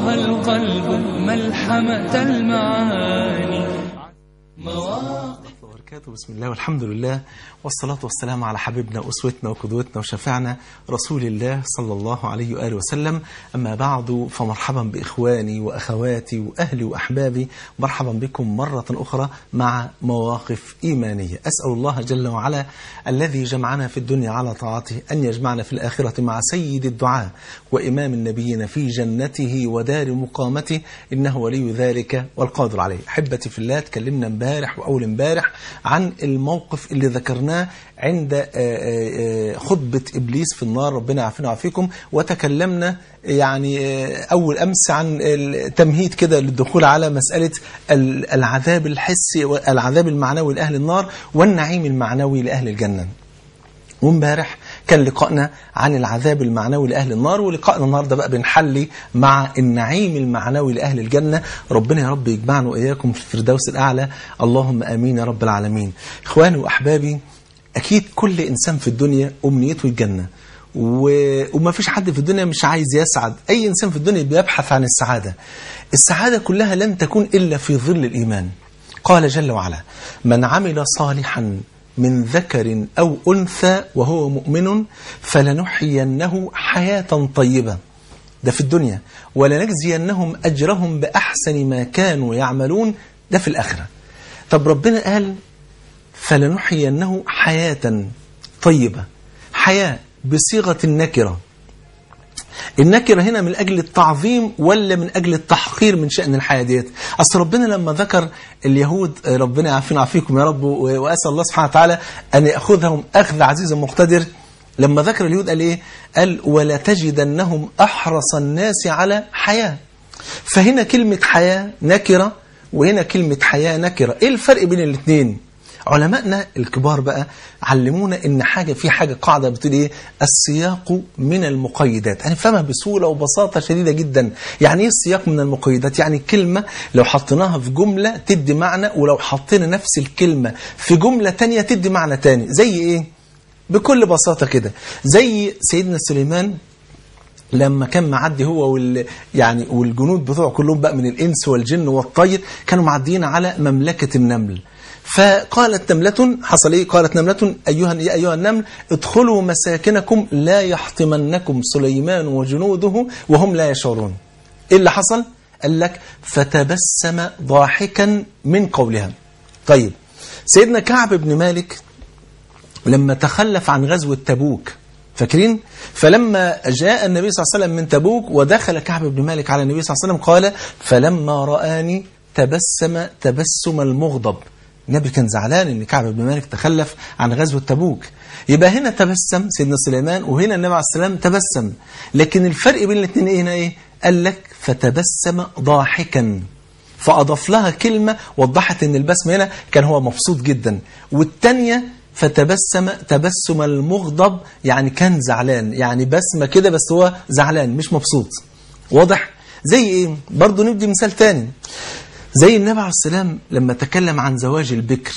طه القلب ملحمة المعاني وبركاته بسم الله والحمد لله والصلاة والسلام على حبيبنا وأسوتنا وقدوتنا وشفيعنا رسول الله صلى الله عليه وآله وسلم أما بعد فمرحبا بإخواني وأخواتي وأهلي وأحبابي مرحبا بكم مرة أخرى مع مواقف إيمانية أسأل الله جل وعلا الذي جمعنا في الدنيا على طاعته أن يجمعنا في الآخرة مع سيد الدعاء وإمام النبيين في جنته ودار مقامته إنه ولي ذلك والقادر عليه أحبتي في الله تكلمنا امبارح وأول امبارح عن الموقف اللي ذكرناه عند آه، آه، آه، خطبة إبليس في النار ربنا يعافينا ويعافيكم وتكلمنا يعني آه، أول أمس عن التمهيد كده للدخول على مسألة ال- العذاب الحسي والعذاب المعنوي لأهل النار والنعيم المعنوي لأهل الجنة وامبارح كان لقائنا عن العذاب المعنوي لأهل النار ولقائنا النهارده بقى بنحلي مع النعيم المعنوي لأهل الجنة ربنا يا رب يجمعنا وإياكم في الفردوس الأعلى اللهم آمين يا رب العالمين إخواني وأحبابي أكيد كل إنسان في الدنيا أمنيته الجنة و... وما فيش حد في الدنيا مش عايز يسعد أي إنسان في الدنيا بيبحث عن السعادة السعادة كلها لن تكون إلا في ظل الإيمان قال جل وعلا من عمل صالحا من ذكر أو أنثى وهو مؤمن فلنحيينه حياة طيبة ده في الدنيا ولنجزينهم أجرهم بأحسن ما كانوا يعملون ده في الآخرة طب ربنا قال فلنحيينه حياة طيبة حياة بصيغة النكرة النكرة هنا من أجل التعظيم ولا من أجل التحقير من شأن الحياة ديت أصل ربنا لما ذكر اليهود ربنا يعافينا ويعافيكم يا رب وأسأل الله سبحانه وتعالى أن يأخذهم أخذ عزيز مقتدر لما ذكر اليهود قال إيه قال ولا تجدنهم أحرص الناس على حياة فهنا كلمة حياة نكرة وهنا كلمة حياة نكرة إيه الفرق بين الاثنين علمائنا الكبار بقى علمونا ان حاجه في حاجه قاعده بتقول ايه السياق من المقيدات هنفهمها بسهوله وبساطه شديده جدا يعني ايه السياق من المقيدات يعني كلمه لو حطيناها في جمله تدي معنى ولو حطينا نفس الكلمه في جمله تانية تدي معنى تاني زي ايه بكل بساطه كده زي سيدنا سليمان لما كان معدي هو وال يعني والجنود بتوعه كلهم بقى من الانس والجن والطير كانوا معديين على مملكه النمل فقالت نملة حصل ايه قالت نملة أيها يا أيها النمل ادخلوا مساكنكم لا يحطمنكم سليمان وجنوده وهم لا يشعرون ايه اللي حصل قال لك فتبسم ضاحكا من قولها طيب سيدنا كعب بن مالك لما تخلف عن غزوة تبوك فاكرين فلما جاء النبي صلى الله عليه وسلم من تبوك ودخل كعب بن مالك على النبي صلى الله عليه وسلم قال فلما رآني تبسم تبسم المغضب النبي كان زعلان ان كعب بن مالك تخلف عن غزوة تبوك يبقى هنا تبسم سيدنا سليمان وهنا النبي عليه السلام تبسم لكن الفرق بين الاثنين ايه هنا ايه قال لك فتبسم ضاحكا فأضاف لها كلمة وضحت ان البسم هنا كان هو مبسوط جدا والتانية فتبسم تبسم المغضب يعني كان زعلان يعني بسمة كده بس هو زعلان مش مبسوط واضح زي ايه برضو ندي مثال تاني زي النبي عليه السلام لما تكلم عن زواج البكر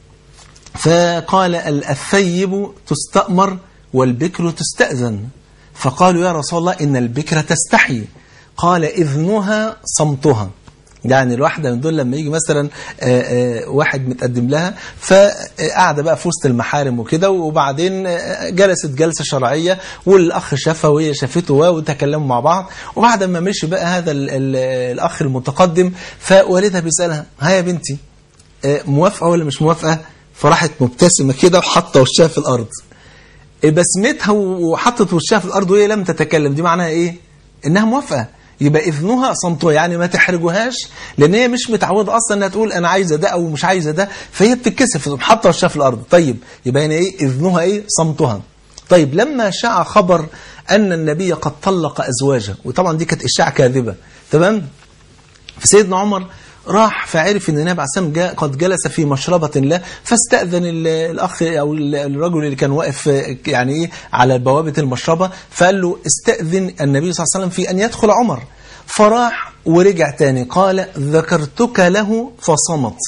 فقال الثيب تستأمر والبكر تستأذن فقالوا يا رسول الله إن البكر تستحي قال إذنها صمتها يعني الواحدة من دول لما يجي مثلا آآ آآ واحد متقدم لها فقاعدة بقى في وسط المحارم وكده وبعدين جلست جلسة شرعية والأخ شافها وهي شافته وتكلموا مع بعض وبعد ما مشي بقى هذا ال ال الأخ المتقدم فوالدها بيسألها ها يا بنتي موافقة ولا مش موافقة فراحت مبتسمة كده وحاطة وشها في الأرض بسمتها وحطت وشها في الأرض وهي لم تتكلم دي معناها إيه؟ إنها موافقة يبقى إذنها صمتها يعني ما تحرجوهاش لأن هي مش متعودة أصلا أنها تقول أنا عايزة ده أو مش عايزة ده فهي بتتكسف حاطة وشها في الأرض طيب يبقى هنا إيه إذنها إيه صمتها طيب لما شاع خبر أن النبي قد طلق أزواجه وطبعا دي كانت إشاعة كاذبة تمام فسيدنا عمر راح فعرف ان النبي عليه الصلاه قد جلس في مشربه له فاستاذن الاخ او الرجل اللي كان واقف يعني ايه على بوابه المشربه فقال له استاذن النبي صلى الله عليه وسلم في ان يدخل عمر فراح ورجع تاني قال ذكرتك له فصمت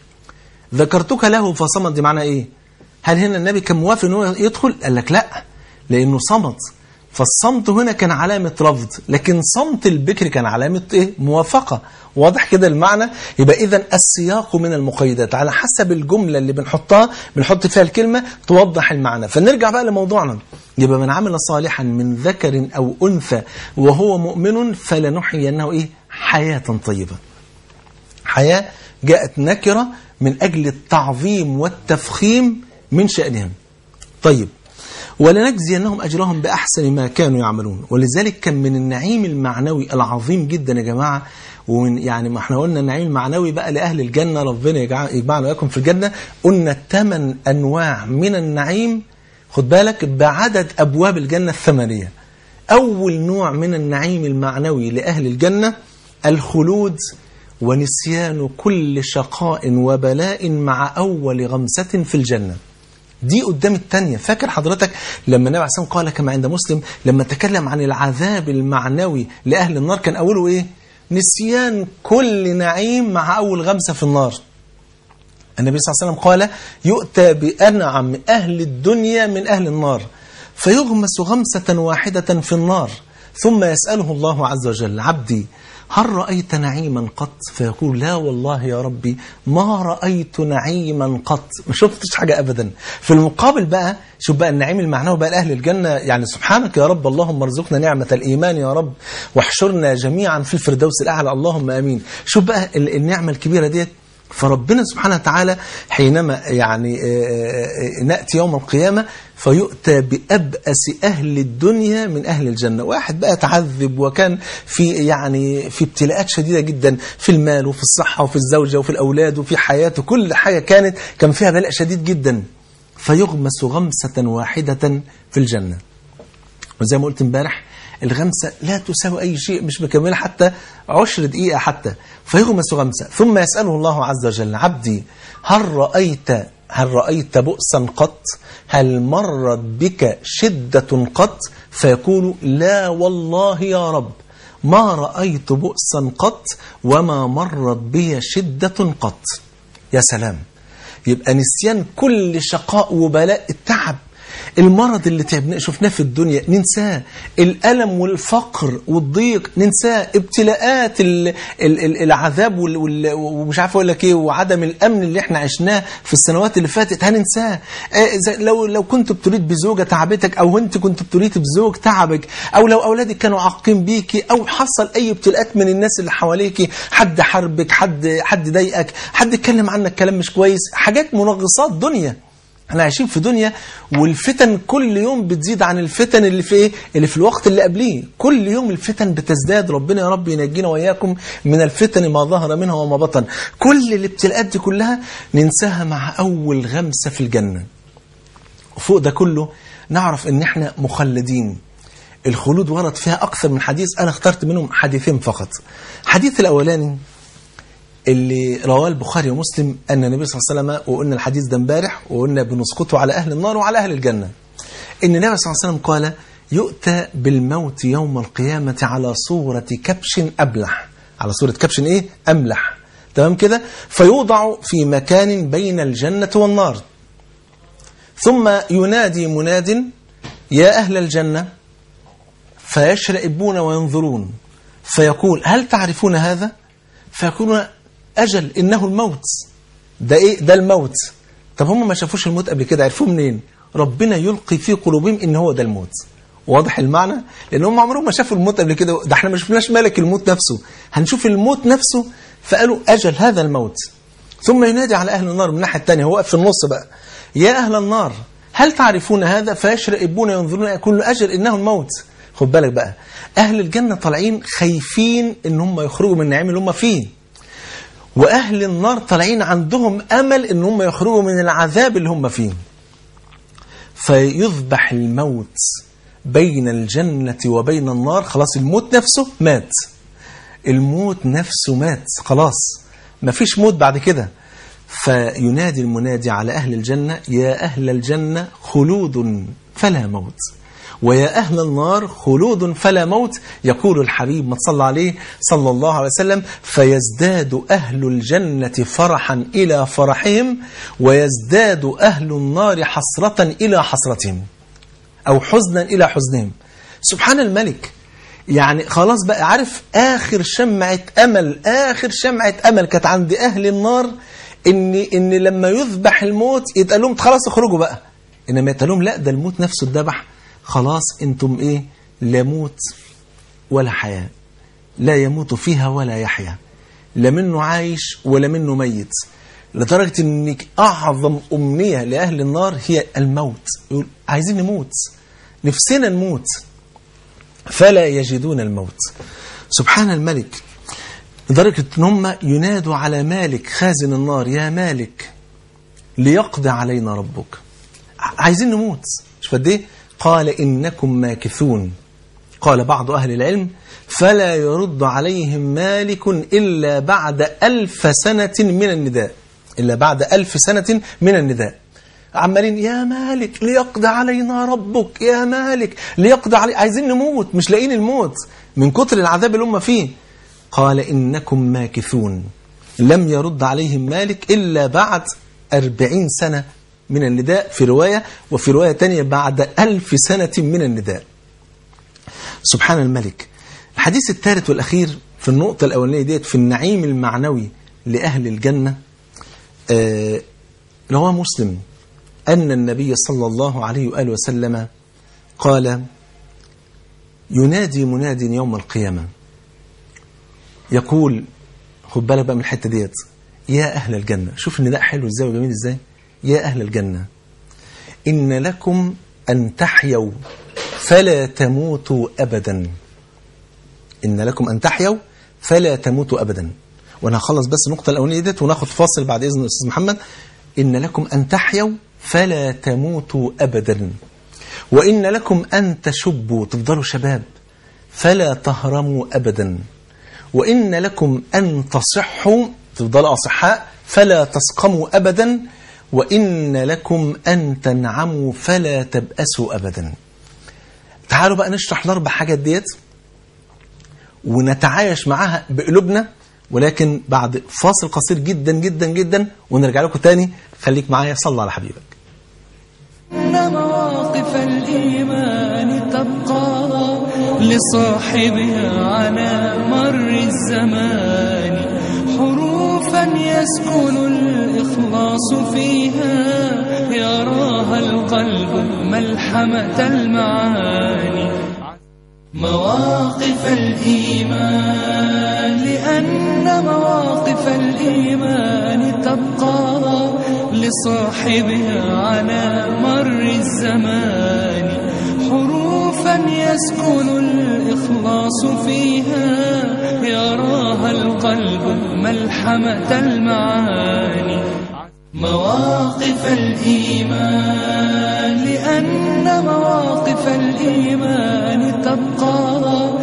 ذكرتك له فصمت دي معنى ايه هل هنا النبي كان موافق ان هو يدخل قال لك لا لانه صمت فالصمت هنا كان علامة رفض لكن صمت البكر كان علامة إيه؟ موافقة واضح كده المعنى يبقى إذا السياق من المقيدات على حسب الجملة اللي بنحطها بنحط فيها الكلمة توضح المعنى فنرجع بقى لموضوعنا يبقى من عمل صالحا من ذكر أو أنثى وهو مؤمن فلنحيينه إيه حياة طيبة حياة جاءت نكرة من أجل التعظيم والتفخيم من شأنهم طيب ولنجزينهم أجرهم بأحسن ما كانوا يعملون ولذلك كان من النعيم المعنوي العظيم جدا يا جماعة ومن يعني ما احنا قلنا النعيم المعنوي بقى لأهل الجنة ربنا يجمعنا وياكم في الجنة قلنا ثمان أنواع من النعيم خد بالك بعدد أبواب الجنة الثمانية أول نوع من النعيم المعنوي لأهل الجنة الخلود ونسيان كل شقاء وبلاء مع أول غمسة في الجنة دي قدام التانية فاكر حضرتك لما النبي عليه الصلاة قال كما عند مسلم لما تكلم عن العذاب المعنوي لأهل النار كان أوله إيه نسيان كل نعيم مع أول غمسة في النار النبي صلى الله عليه وسلم قال يؤتى بأنعم أهل الدنيا من أهل النار فيغمس غمسة واحدة في النار ثم يسأله الله عز وجل عبدي هل رأيت نعيما قط فيقول لا والله يا ربي ما رأيت نعيما قط ما شفتش حاجة أبدا في المقابل بقى شوف بقى النعيم المعنوي بقى لأهل الجنة يعني سبحانك يا رب اللهم ارزقنا نعمة الإيمان يا رب واحشرنا جميعا في الفردوس الأعلى اللهم أمين شوف بقى النعمة الكبيرة ديت فربنا سبحانه وتعالى حينما يعني نأتي يوم القيامة فيؤتى بأبأس أهل الدنيا من أهل الجنة واحد بقى تعذب وكان في يعني في ابتلاءات شديدة جدا في المال وفي الصحة وفي الزوجة وفي الأولاد وفي حياته كل حاجة كانت كان فيها بلاء شديد جدا فيغمس غمسة واحدة في الجنة وزي ما قلت امبارح الغمسة لا تساوي أي شيء مش مكملة حتى عشر دقيقة حتى فيغمس غمسة ثم يسأله الله عز وجل عبدي هل رأيت هل رأيت بؤسا قط هل مرت بك شدة قط فيقول لا والله يا رب ما رأيت بؤسا قط وما مرت بي شدة قط يا سلام يبقى نسيان كل شقاء وبلاء التعب المرض اللي تعبناه شفناه في الدنيا ننساه الألم والفقر والضيق ننساه ابتلاءات ال ال العذاب ومش عارف اقول لك ايه وعدم الامن اللي احنا عشناه في السنوات اللي فاتت هننساه لو لو كنت بتريد بزوجه تعبتك او انت كنت بتريد بزوج تعبك او لو اولادك كانوا عاقين بيكي او حصل اي ابتلاءات من الناس اللي حواليكي حد حربك حد حد ضايقك حد اتكلم عنك كلام مش كويس حاجات منغصات دنيا احنا عايشين في دنيا والفتن كل يوم بتزيد عن الفتن اللي في ايه اللي في الوقت اللي قبليه كل يوم الفتن بتزداد ربنا يا رب ينجينا واياكم من الفتن ما ظهر منها وما بطن كل الابتلاءات دي كلها ننساها مع اول غمسه في الجنه وفوق ده كله نعرف ان احنا مخلدين الخلود ورد فيها اكثر من حديث انا اخترت منهم حديثين فقط الحديث الاولاني اللي رواه البخاري ومسلم أن النبي صلى الله عليه وسلم وقلنا الحديث ده امبارح وقلنا بنسقطه على أهل النار وعلى أهل الجنة إن النبي صلى الله عليه وسلم قال يؤتى بالموت يوم القيامة على صورة كبش أبلح على صورة كبش إيه؟ أملح تمام كده فيوضع في مكان بين الجنة والنار ثم ينادي مناد يا أهل الجنة فيشرئبون وينظرون فيقول هل تعرفون هذا فيكون أجل إنه الموت ده إيه ده الموت طب هم ما شافوش الموت قبل كده عرفوه منين ربنا يلقي في قلوبهم إن هو ده الموت واضح المعنى لأن هم عمرهم ما شافوا الموت قبل كده ده احنا ما شفناش ملك الموت نفسه هنشوف الموت نفسه فقالوا أجل هذا الموت ثم ينادي على أهل النار من الناحية الثانية هو واقف في النص بقى يا أهل النار هل تعرفون هذا فيشرئبون ينظرون يقول أجل إنه الموت خد بالك بقى أهل الجنة طالعين خايفين إن هم يخرجوا من النعيم اللي هم فيه وأهل النار طالعين عندهم أمل إن هم يخرجوا من العذاب اللي هم فيه فيذبح الموت بين الجنة وبين النار خلاص الموت نفسه مات الموت نفسه مات خلاص مفيش موت بعد كده فينادي المنادي على أهل الجنة يا أهل الجنة خلود فلا موت ويا أهل النار خلود فلا موت يقول الحبيب ما تصلى عليه صلى الله عليه وسلم فيزداد أهل الجنة فرحا إلى فرحهم ويزداد أهل النار حسرة إلى حسرتهم أو حزنا إلى حزنهم سبحان الملك يعني خلاص بقى عارف آخر شمعة أمل آخر شمعة أمل كانت عند أهل النار إن إن لما يذبح الموت يتقال لهم خلاص اخرجوا بقى إنما يتقال لهم لا ده الموت نفسه اتذبح خلاص أنتم إيه لا موت ولا حياة لا يموت فيها ولا يحيا لا منه عايش ولا منه ميت لدرجة ان اعظم امنية لاهل النار هي الموت يقول عايزين نموت نفسنا نموت فلا يجدون الموت سبحان الملك لدرجة ان هم ينادوا على مالك خازن النار يا مالك ليقضي علينا ربك عايزين نموت مش قد ايه قال انكم ماكثون قال بعض اهل العلم فلا يرد عليهم مالك الا بعد الف سنة من النداء إلا بعد ألف سنة من النداء عمالين يا مالك ليقضي علينا ربك يا مالك ليقضي علي عايزين نموت مش لاقيين الموت من كتر العذاب اللي هم فيه قال إنكم ماكثون لم يرد عليهم مالك إلا بعد أربعين سنة من النداء في رواية وفي رواية تانية بعد ألف سنة من النداء سبحان الملك الحديث الثالث والأخير في النقطة الأولانية ديت في النعيم المعنوي لأهل الجنة آه رواه مسلم أن النبي صلى الله عليه وآله وسلم قال ينادي مناد يوم القيامة يقول خد بالك بقى من الحتة ديت يا أهل الجنة شوف النداء حلو ازاي وجميل ازاي يا أهل الجنة إن لكم أن تحيوا فلا تموتوا أبدا إن لكم أن تحيوا فلا تموتوا أبدا وانا هخلص بس النقطة الأولانية ديت وناخد فاصل بعد إذن الأستاذ محمد إن لكم أن تحيوا فلا تموتوا أبدا وإن لكم أن تشبوا تفضلوا شباب فلا تهرموا أبدا وإن لكم أن تصحوا تفضلوا أصحاء فلا تسقموا أبدا وإن لكم أن تنعموا فلا تبأسوا أبدا تعالوا بقى نشرح الأربع حاجات ديت ونتعايش معاها بقلوبنا ولكن بعد فاصل قصير جدا جدا جدا ونرجع لكم تاني خليك معايا صلى على حبيبك إن مواقف الإيمان تبقى لصاحبها على مر الزمان حروفا يسكن الإخلاص فيها يراها القلب ملحمة المعاني مواقف الإيمان لأن مواقف الإيمان تبقى لصاحبها على مر الزمان حروفا يسكن الإخلاص فيها يراها القلب ملحمة المعاني مواقف الإيمان لأن مواقف الإيمان تبقى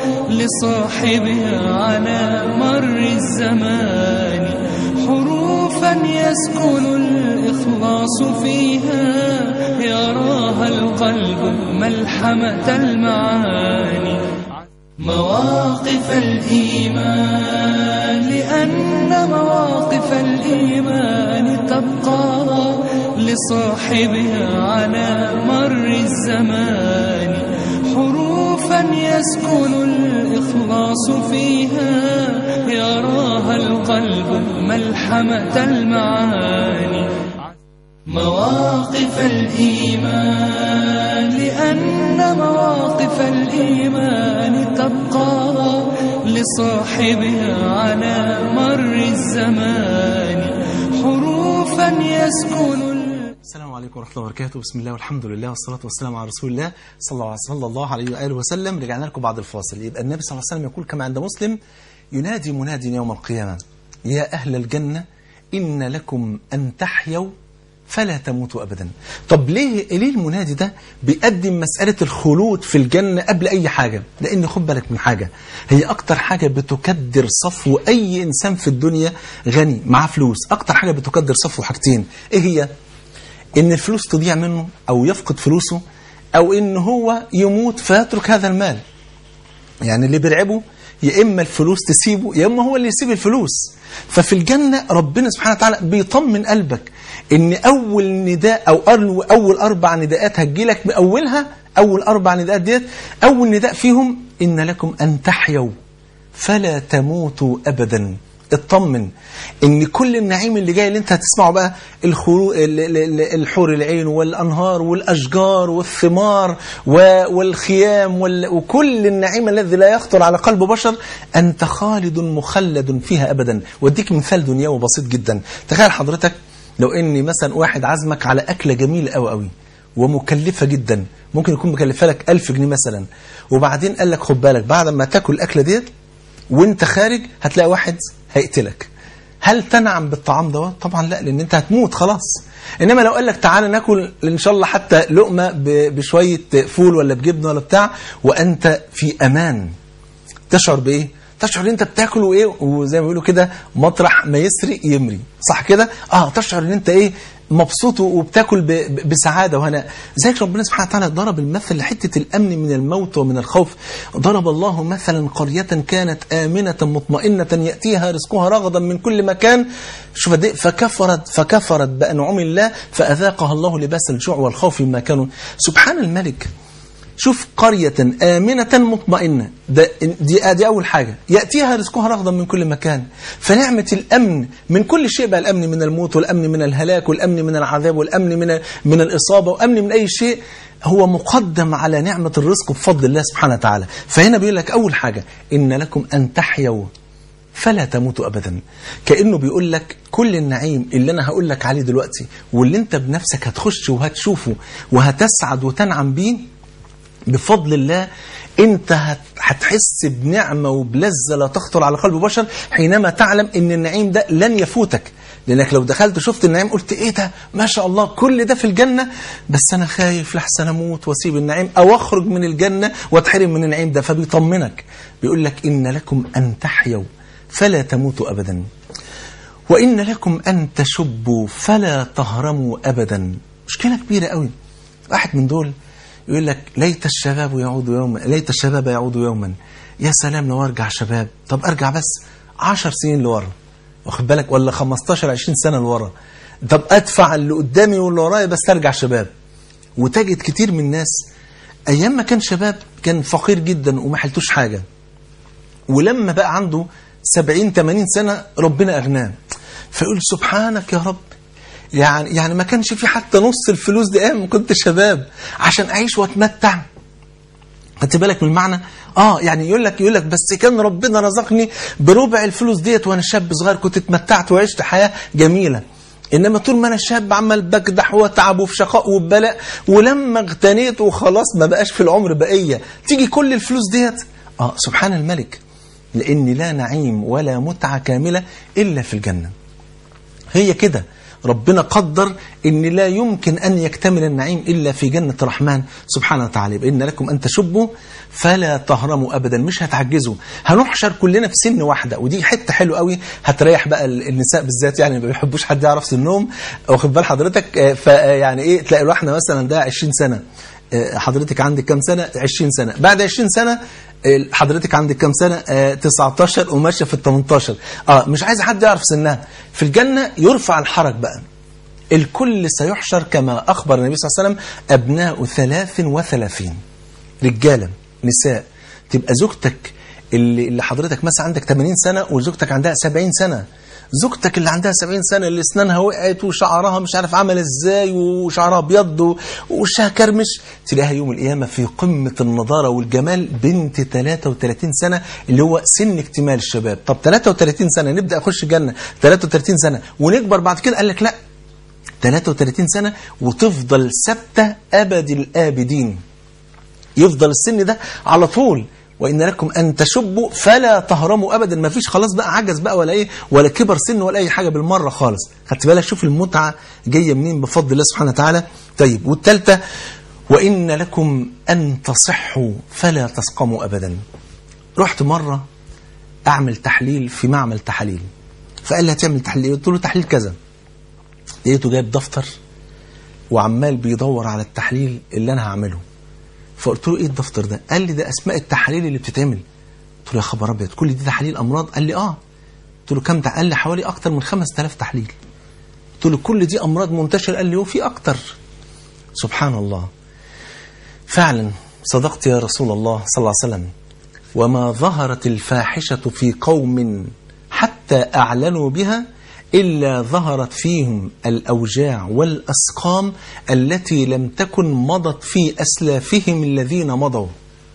لصاحبها على مر الزمان حروفا يسكن الإخلاص فيها يراها القلب ملحمة المعاني مواقف الإيمان لأن مواقف الإيمان تبقى لصاحبها على مر الزمان حروفا يسكن الإخلاص فيها يراها القلب ملحمة المعاني مواقف الإيمان لأن مواقف الإيمان تبقى لصاحبها على مر الزمان حروفا يسكن السلام عليكم ورحمة الله وبركاته بسم الله والحمد لله والصلاة والسلام على رسول الله صلى الله, صلى الله عليه وآله وسلم رجعنا لكم بعد الفاصل يبقى النبي صلى الله عليه وسلم يقول كما عند مسلم ينادي مناد يوم القيامة يا أهل الجنة إن لكم أن تحيوا فلا تموتوا أبدا طب ليه ليه المنادي ده بيقدم مسألة الخلود في الجنة قبل أي حاجة لأن خد بالك من حاجة هي أكتر حاجة بتكدر صفو أي إنسان في الدنيا غني معاه فلوس أكتر حاجة بتكدر صفو حاجتين إيه هي إن الفلوس تضيع منه أو يفقد فلوسه أو إن هو يموت فيترك هذا المال يعني اللي بيرعبه يا إما الفلوس تسيبه يا إما هو اللي يسيب الفلوس ففي الجنة ربنا سبحانه وتعالى بيطمن قلبك إن أول نداء أو أول أول أربع نداءات هتجيلك بأولها أول أربع نداءات ديت أول نداء فيهم إن لكم أن تحيوا فلا تموتوا أبدا اطمن ان كل النعيم اللي جاي اللي انت هتسمعه بقى الخرو... ال- ال- ال- الحور العين والانهار والاشجار والثمار و- والخيام وال... وكل النعيم الذي لا يخطر على قلب بشر انت خالد مخلد فيها ابدا واديك مثال دنيوي بسيط جدا تخيل حضرتك لو اني مثلا واحد عزمك على اكله جميله قوي قوي ومكلفه جدا ممكن يكون مكلفه لك 1000 جنيه مثلا وبعدين قال لك خد بالك بعد ما تاكل الاكله ديت وانت خارج هتلاقي واحد هيقتلك هل تنعم بالطعام دوت طبعا لا لان انت هتموت خلاص انما لو قال لك تعالى ناكل ان شاء الله حتى لقمه ب- بشويه فول ولا بجبنه ولا بتاع وانت في امان تشعر بايه تشعر ان انت بتاكل وايه وزي ما بيقولوا كده مطرح ما يسري يمري صح كده اه تشعر ان انت ايه مبسوط وبتاكل ب- ب- بسعاده وهناء زيك ربنا سبحانه وتعالى ضرب المثل لحته الامن من الموت ومن الخوف ضرب الله مثلا قريه كانت امنه مطمئنه ياتيها رزقها رغدا من كل مكان شوف قد إيه؟ فكفرت فكفرت بانعم الله فاذاقها الله لباس الجوع والخوف مما كانوا سبحان الملك شوف قرية آمنة مطمئنة ده دي, دي أول حاجة يأتيها رزقها رغدا من كل مكان فنعمة الأمن من كل شيء بقى الأمن من الموت والأمن من الهلاك والأمن من العذاب والأمن من من الإصابة والأمن من أي شيء هو مقدم على نعمة الرزق بفضل الله سبحانه وتعالى فهنا بيقول لك أول حاجة إن لكم أن تحيوا فلا تموتوا ابدا كانه بيقول لك كل النعيم اللي انا هقول لك عليه دلوقتي واللي انت بنفسك هتخش وهتشوفه وهتسعد وتنعم بيه بفضل الله انت هت- هتحس بنعمة وبلذة لا تخطر على قلب بشر حينما تعلم ان النعيم ده لن يفوتك لانك لو دخلت شفت النعيم قلت ايه ده ما شاء الله كل ده في الجنة بس انا خايف لحسن اموت واسيب النعيم او اخرج من الجنة واتحرم من النعيم ده فبيطمنك بيقول لك ان لكم ان تحيوا فلا تموتوا ابدا وإن لكم أن تشبوا فلا تهرموا أبدا مشكلة كبيرة قوي واحد من دول يقول لك ليت الشباب يعود يوما ليت الشباب يعود يوما يا سلام لو ارجع شباب طب ارجع بس عشر سنين لورا واخد بالك ولا 15 20 سنة لورا طب ادفع اللي قدامي واللي ورايا بس ارجع شباب وتجد كتير من الناس ايام ما كان شباب كان فقير جدا وما حلتوش حاجه ولما بقى عنده 70 80 سنة ربنا أغناه فيقول سبحانك يا رب يعني يعني ما كانش في حتى نص الفلوس دي ايام ما كنت شباب عشان اعيش واتمتع خدت بالك من المعنى اه يعني يقول لك يقول لك بس كان ربنا رزقني بربع الفلوس ديت وانا شاب صغير كنت اتمتعت وعشت حياه جميله انما طول ما انا شاب عمال بكدح واتعب وفي شقاء وبلاء ولما اغتنيت وخلاص ما بقاش في العمر بقيه تيجي كل الفلوس ديت اه سبحان الملك لان لا نعيم ولا متعه كامله الا في الجنه هي كده ربنا قدر ان لا يمكن ان يكتمل النعيم الا في جنه الرحمن سبحانه وتعالى بان لكم ان تشبوا فلا تهرموا ابدا مش هتعجزوا هنحشر كلنا في سن واحده ودي حته حلوه قوي هتريح بقى النساء بالذات يعني ما بيحبوش حد يعرف سنهم واخد بال حضرتك فيعني ايه تلاقي الواحده مثلا ده 20 سنه حضرتك عندك كام سنة 20 سنة بعد 20 سنة حضرتك عندك كام سنة آه 19 وماشية في ال 18 اه مش عايز حد يعرف سنها في الجنة يرفع الحرج بقى الكل سيحشر كما أخبر النبي صلى الله عليه وسلم أبناء 33 رجالة نساء تبقى زوجتك اللي, اللي حضرتك مثلا عندك 80 سنة وزوجتك عندها 70 سنة زوجتك اللي عندها 70 سنة اللي اسنانها وقعت وشعرها مش عارف عمل ازاي وشعرها ابيض ووشها كرمش تلاقيها يوم القيامة في قمة النضارة والجمال بنت 33 سنة اللي هو سن اكتمال الشباب طب 33 سنة نبدأ اخش الجنة 33 سنة ونكبر بعد كده قال لك لا 33 سنة وتفضل ثابتة أبد الآبدين يفضل السن ده على طول وإن لكم أن تشبوا فلا تهرموا أبدا ما فيش خلاص بقى عجز بقى ولا إيه ولا كبر سن ولا أي حاجة بالمرة خالص خدت بالك شوف المتعة جاية منين بفضل الله سبحانه وتعالى طيب والثالثة وإن لكم أن تصحوا فلا تسقموا أبدا رحت مرة أعمل تحليل في معمل تحاليل فقال لي هتعمل تحليل قلت له تحليل كذا لقيته جايب دفتر وعمال بيدور على التحليل اللي أنا هعمله فقلت له ايه الدفتر ده قال لي ده اسماء التحاليل اللي بتتعمل قلت له يا خبر ابيض كل دي تحاليل امراض قال لي اه قلت له كم قال لي حوالي اكتر من 5000 تحليل قلت له كل دي امراض منتشره قال لي وفي اكتر سبحان الله فعلا صدقت يا رسول الله صلى الله عليه وسلم وما ظهرت الفاحشة في قوم حتى أعلنوا بها إلا ظهرت فيهم الأوجاع والأسقام التي لم تكن مضت في أسلافهم الذين مضوا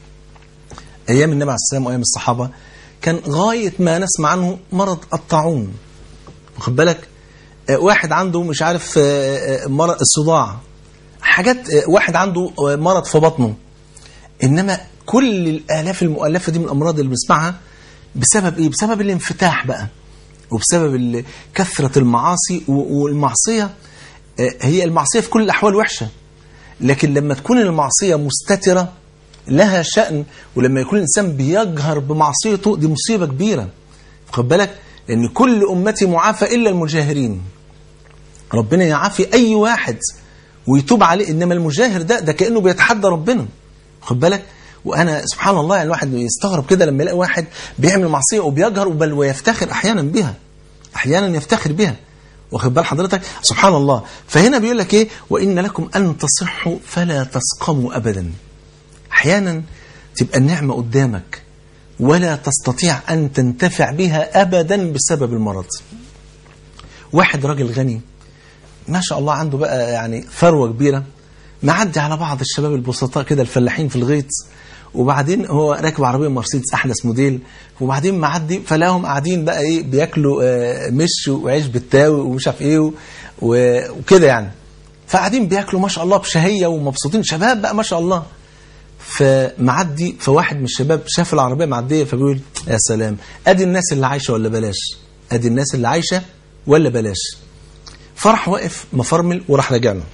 أيام النبي عليه السلام وأيام الصحابة كان غاية ما نسمع عنه مرض الطاعون واخد بالك آه، واحد عنده مش عارف آه، آه، مرض الصداع حاجات آه، واحد عنده آه، مرض في بطنه انما كل الالاف المؤلفه دي من الامراض اللي بنسمعها بسبب ايه بسبب الانفتاح بقى وبسبب ال- كثره المعاصي و- والمعصيه آه، هي المعصيه في كل الاحوال وحشه لكن لما تكون المعصيه مستتره لها شأن ولما يكون الانسان بيجهر بمعصيته دي مصيبه كبيره خد بالك لان كل امتي معافى الا المجاهرين ربنا يعافي اي واحد ويتوب عليه انما المجاهر ده ده كانه بيتحدى ربنا خد بالك وانا سبحان الله يعني الواحد يستغرب كده لما يلاقي واحد بيعمل معصيه وبيجهر بل ويفتخر احيانا بها احيانا يفتخر بها واخد بال حضرتك سبحان الله فهنا بيقول لك ايه وان لكم ان تصحوا فلا تسقموا ابدا احيانا تبقى النعمه قدامك ولا تستطيع ان تنتفع بها ابدا بسبب المرض واحد راجل غني ما شاء الله عنده بقى يعني ثروه كبيره معدي على بعض الشباب البسطاء كده الفلاحين في الغيط وبعدين هو راكب عربيه مرسيدس احدث موديل وبعدين معدي فلاهم قاعدين بقى ايه بياكلوا آه، مش وعيش بالتاوي ومش عارف ايه و- و- وكده يعني فقاعدين بياكلوا ما شاء الله بشهيه ومبسوطين شباب بقى ما شاء الله فمعدي فواحد من الشباب شاف العربيه معديه فبيقول يا سلام ادي الناس اللي عايشه ولا بلاش ادي الناس اللي عايشه ولا بلاش فرح واقف مفرمل وراح راجع له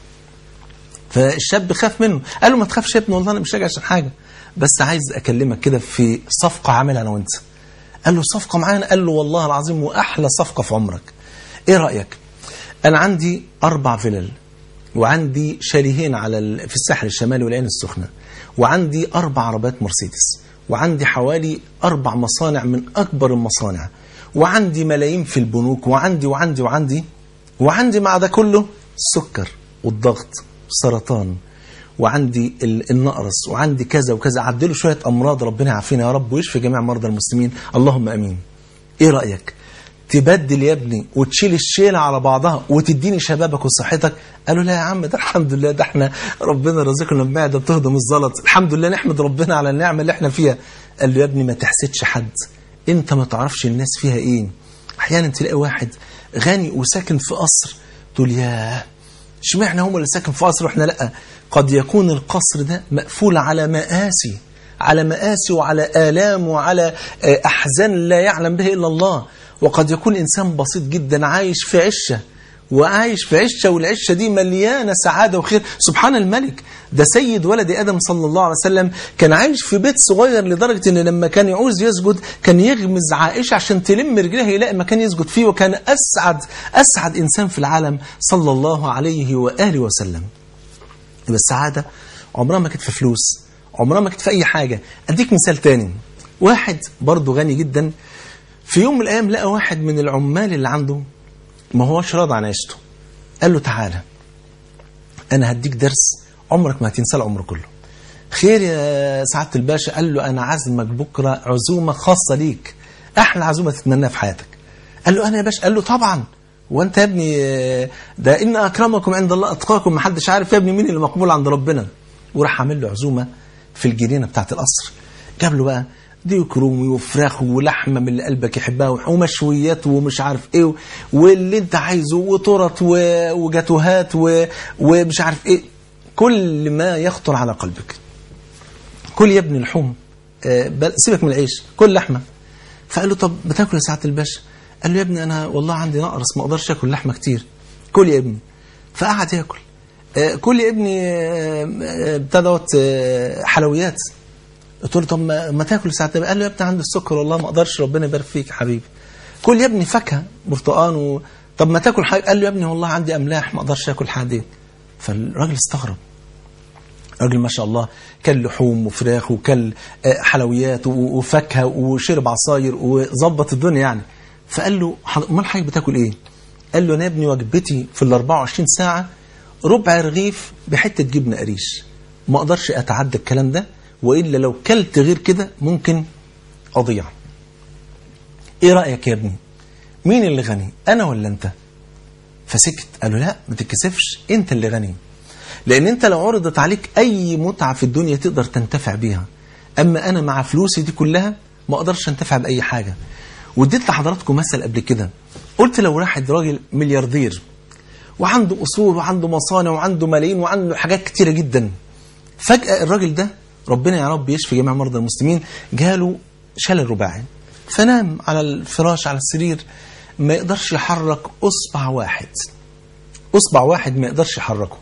فالشاب خاف منه قال له ما تخافش يا ابني والله انا مش راجع عشان حاجه بس عايز اكلمك كده في صفقه عاملها انا وانت قال له صفقه معانا قال له والله العظيم واحلى صفقه في عمرك ايه رايك انا عندي اربع فلل وعندي شاليهين على ال... في الساحل الشمالي والعين السخنه وعندي اربع عربيات مرسيدس وعندي حوالي اربع مصانع من اكبر المصانع وعندي ملايين في البنوك وعندي وعندي وعندي وعندي مع ده كله السكر والضغط والسرطان وعندي ال- النقرس وعندي كذا وكذا عدله شويه امراض ربنا يعافينا يا رب ويشفي جميع مرضى المسلمين اللهم امين ايه رايك تبدل يا ابني وتشيل الشيله على بعضها وتديني شبابك وصحتك قالوا لا يا عم ده الحمد لله ده احنا ربنا رزقنا بمعده بتهضم الزلط الحمد لله نحمد ربنا على النعمه اللي احنا فيها قال له يا ابني ما تحسدش حد انت ما تعرفش الناس فيها ايه احيانا تلاقي واحد غني وساكن في قصر تقول ياه اشمعنى هم اللي ساكن في قصر واحنا لا قد يكون القصر ده مقفول على مآسي على مآسي وعلى آلام وعلى آه، أحزان لا يعلم به إلا الله وقد يكون إنسان بسيط جدا عايش في عشة وعايش في عشة والعشة دي مليانة سعادة وخير سبحان الملك ده سيد ولد آدم صلى الله عليه وسلم كان عايش في بيت صغير لدرجة أن لما كان يعوز يسجد كان يغمز عائشة عشان تلم رجليها يلاقي مكان يسجد فيه وكان أسعد أسعد إنسان في العالم صلى الله عليه وآله وسلم يبقى السعادة عمرها ما كانت في فلوس عمرها ما كانت في أي حاجة أديك مثال تاني واحد برضه غني جدا في يوم من الأيام لقى واحد من العمال اللي عنده ما هوش راضي عن عيشته قال له تعالى أنا هديك درس عمرك ما هتنساه العمر كله خير يا سعادة الباشا قال له أنا عازمك بكرة عزومة خاصة ليك أحلى عزومة تتمناها في حياتك قال له أنا يا باشا قال له طبعا وانت يا ابني آه، ده ان اكرمكم عند الله اتقاكم ما حدش عارف يا ابني مين اللي مقبول عند ربنا وراح عامل له عزومه في الجنينه بتاعت القصر جاب له بقى ديك رومي وفراخ ولحمه من اللي قلبك يحبها ومشويات ومش عارف ايه واللي انت عايزه وتورت و- وجاتوهات و- ومش عارف ايه كل ما يخطر على قلبك كل يا ابني لحوم آه، بل- سيبك من العيش كل لحمه فقال له طب بتاكل يا سعاده الباشا قال له يا ابني انا والله عندي نقرس ما اقدرش اكل لحمه كتير كل يا ابني فقعد ياكل آه، كل يا ابني آه، آه، بتاع دوت آه، حلويات قلت له طب ما, ما تاكل ساعه قال له يا ابني عندي السكر والله ما اقدرش ربنا يبارك فيك يا حبيبي كل يا ابني فاكهه برتقان و... طب ما تاكل حاجه قال له يا ابني والله عندي املاح ما اقدرش اكل حاجه دي فالراجل استغرب راجل ما شاء الله كل لحوم وفراخ وكل آه، حلويات و- وفاكهه وشرب عصاير وظبط الدنيا يعني فقال له "حض- امال حضرتك بتاكل ايه؟ قال له انا يا ابني وجبتي في ال 24 ساعه ربع رغيف بحته جبنه قريش ما اقدرش اتعدى الكلام ده والا لو كلت غير كده ممكن اضيع ايه رايك يا ابني مين اللي غني انا ولا انت فسكت قال له لا ما تتكسفش انت اللي غني لان انت لو عرضت عليك اي متعه في الدنيا تقدر تنتفع بيها اما انا مع فلوسي دي كلها ما اقدرش انتفع باي حاجه واديت لحضراتكم مثل قبل كده قلت لو واحد راجل ملياردير وعنده اصول وعنده مصانع وعنده ملايين وعنده حاجات كتيره جدا فجاه الراجل ده ربنا يا رب يشفي جميع مرضى المسلمين جاله شلل رباعي فنام على الفراش على السرير ما يقدرش يحرك اصبع واحد اصبع واحد ما يقدرش يحركه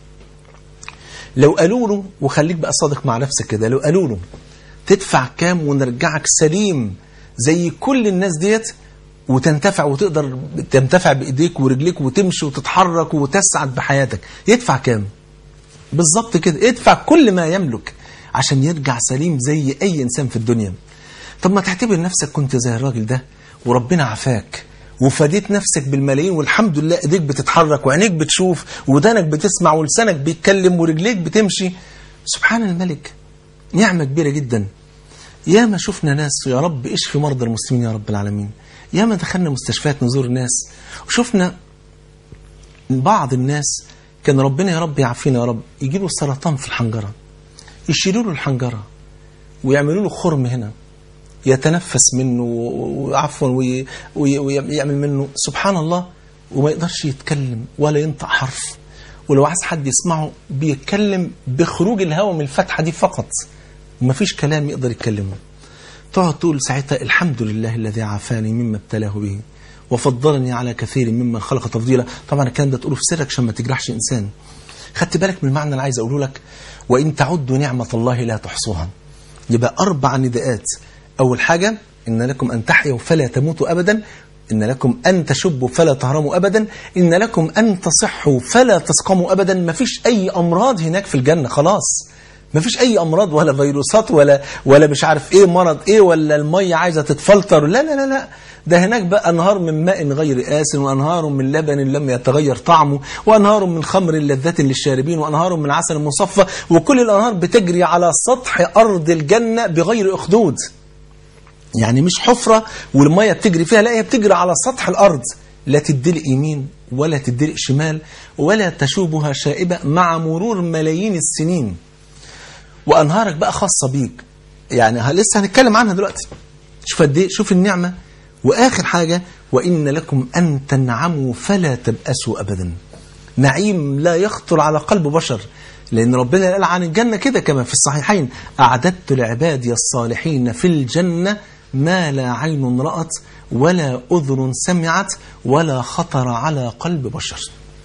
لو قالوا له وخليك بقى صادق مع نفسك كده لو قالوا له تدفع كام ونرجعك سليم زي كل الناس ديت وتنتفع وتقدر تنتفع بايديك ورجليك وتمشي وتتحرك وتسعد بحياتك يدفع كام بالظبط كده ادفع كل ما يملك عشان يرجع سليم زي اي انسان في الدنيا طب ما تعتبر نفسك كنت زي الراجل ده وربنا عافاك وفديت نفسك بالملايين والحمد لله ايديك بتتحرك وعينيك بتشوف ودانك بتسمع ولسانك بيتكلم ورجليك بتمشي سبحان الملك نعمة كبيرة جدا يا ما شفنا ناس يا رب اشفي مرضى المسلمين يا رب العالمين يا ما دخلنا مستشفيات نزور الناس وشفنا بعض الناس كان ربنا يا رب يعافينا يا رب يجي له سرطان في الحنجرة يشيلوا له الحنجرة ويعملوا له خرم هنا يتنفس منه وعفوا وي- وي- ويعمل منه سبحان الله وما يقدرش يتكلم ولا ينطق حرف ولو عايز حد يسمعه بيتكلم بخروج الهواء من الفتحة دي فقط ومفيش كلام يقدر يتكلمه تقعد تقول ساعتها الحمد لله الذي عافاني مما ابتلاه به وفضلني على كثير ممن خلق تفضيلا طبعا الكلام ده تقوله في سرك عشان ما تجرحش انسان خدت بالك من المعنى اللي عايز اقوله لك وان تعدوا نعمه الله لا تحصوها يبقى اربع نداءات اول حاجه ان لكم ان تحيوا فلا تموتوا ابدا ان لكم ان تشبوا فلا تهرموا ابدا ان لكم ان تصحوا فلا تسقموا ابدا ما فيش اي امراض هناك في الجنه خلاص ما فيش اي امراض ولا فيروسات ولا ولا مش عارف ايه مرض ايه ولا الميه عايزه تتفلتر لا لا لا لا ده هناك بقى انهار من ماء غير آسن وانهار من لبن لم يتغير طعمه وانهار من خمر لذة للشاربين وانهار من عسل مصفى وكل الانهار بتجري على سطح ارض الجنه بغير اخدود يعني مش حفرة والمية بتجري فيها لا هي بتجري على سطح الأرض لا تدلق يمين ولا تدلق شمال ولا تشوبها شائبة مع مرور ملايين السنين وأنهارك بقى خاصة بيك يعني ه- لسه هنتكلم عنها دلوقتي شوف قد ايه شوف النعمة وآخر حاجة وإن لكم أن تنعموا فلا تبأسوا أبدا نعيم لا يخطر على قلب بشر لأن ربنا قال عن الجنة كده كما في الصحيحين أعددت لعبادي الصالحين في الجنة ما لا عين رأت ولا أذن سمعت ولا خطر على قلب بشر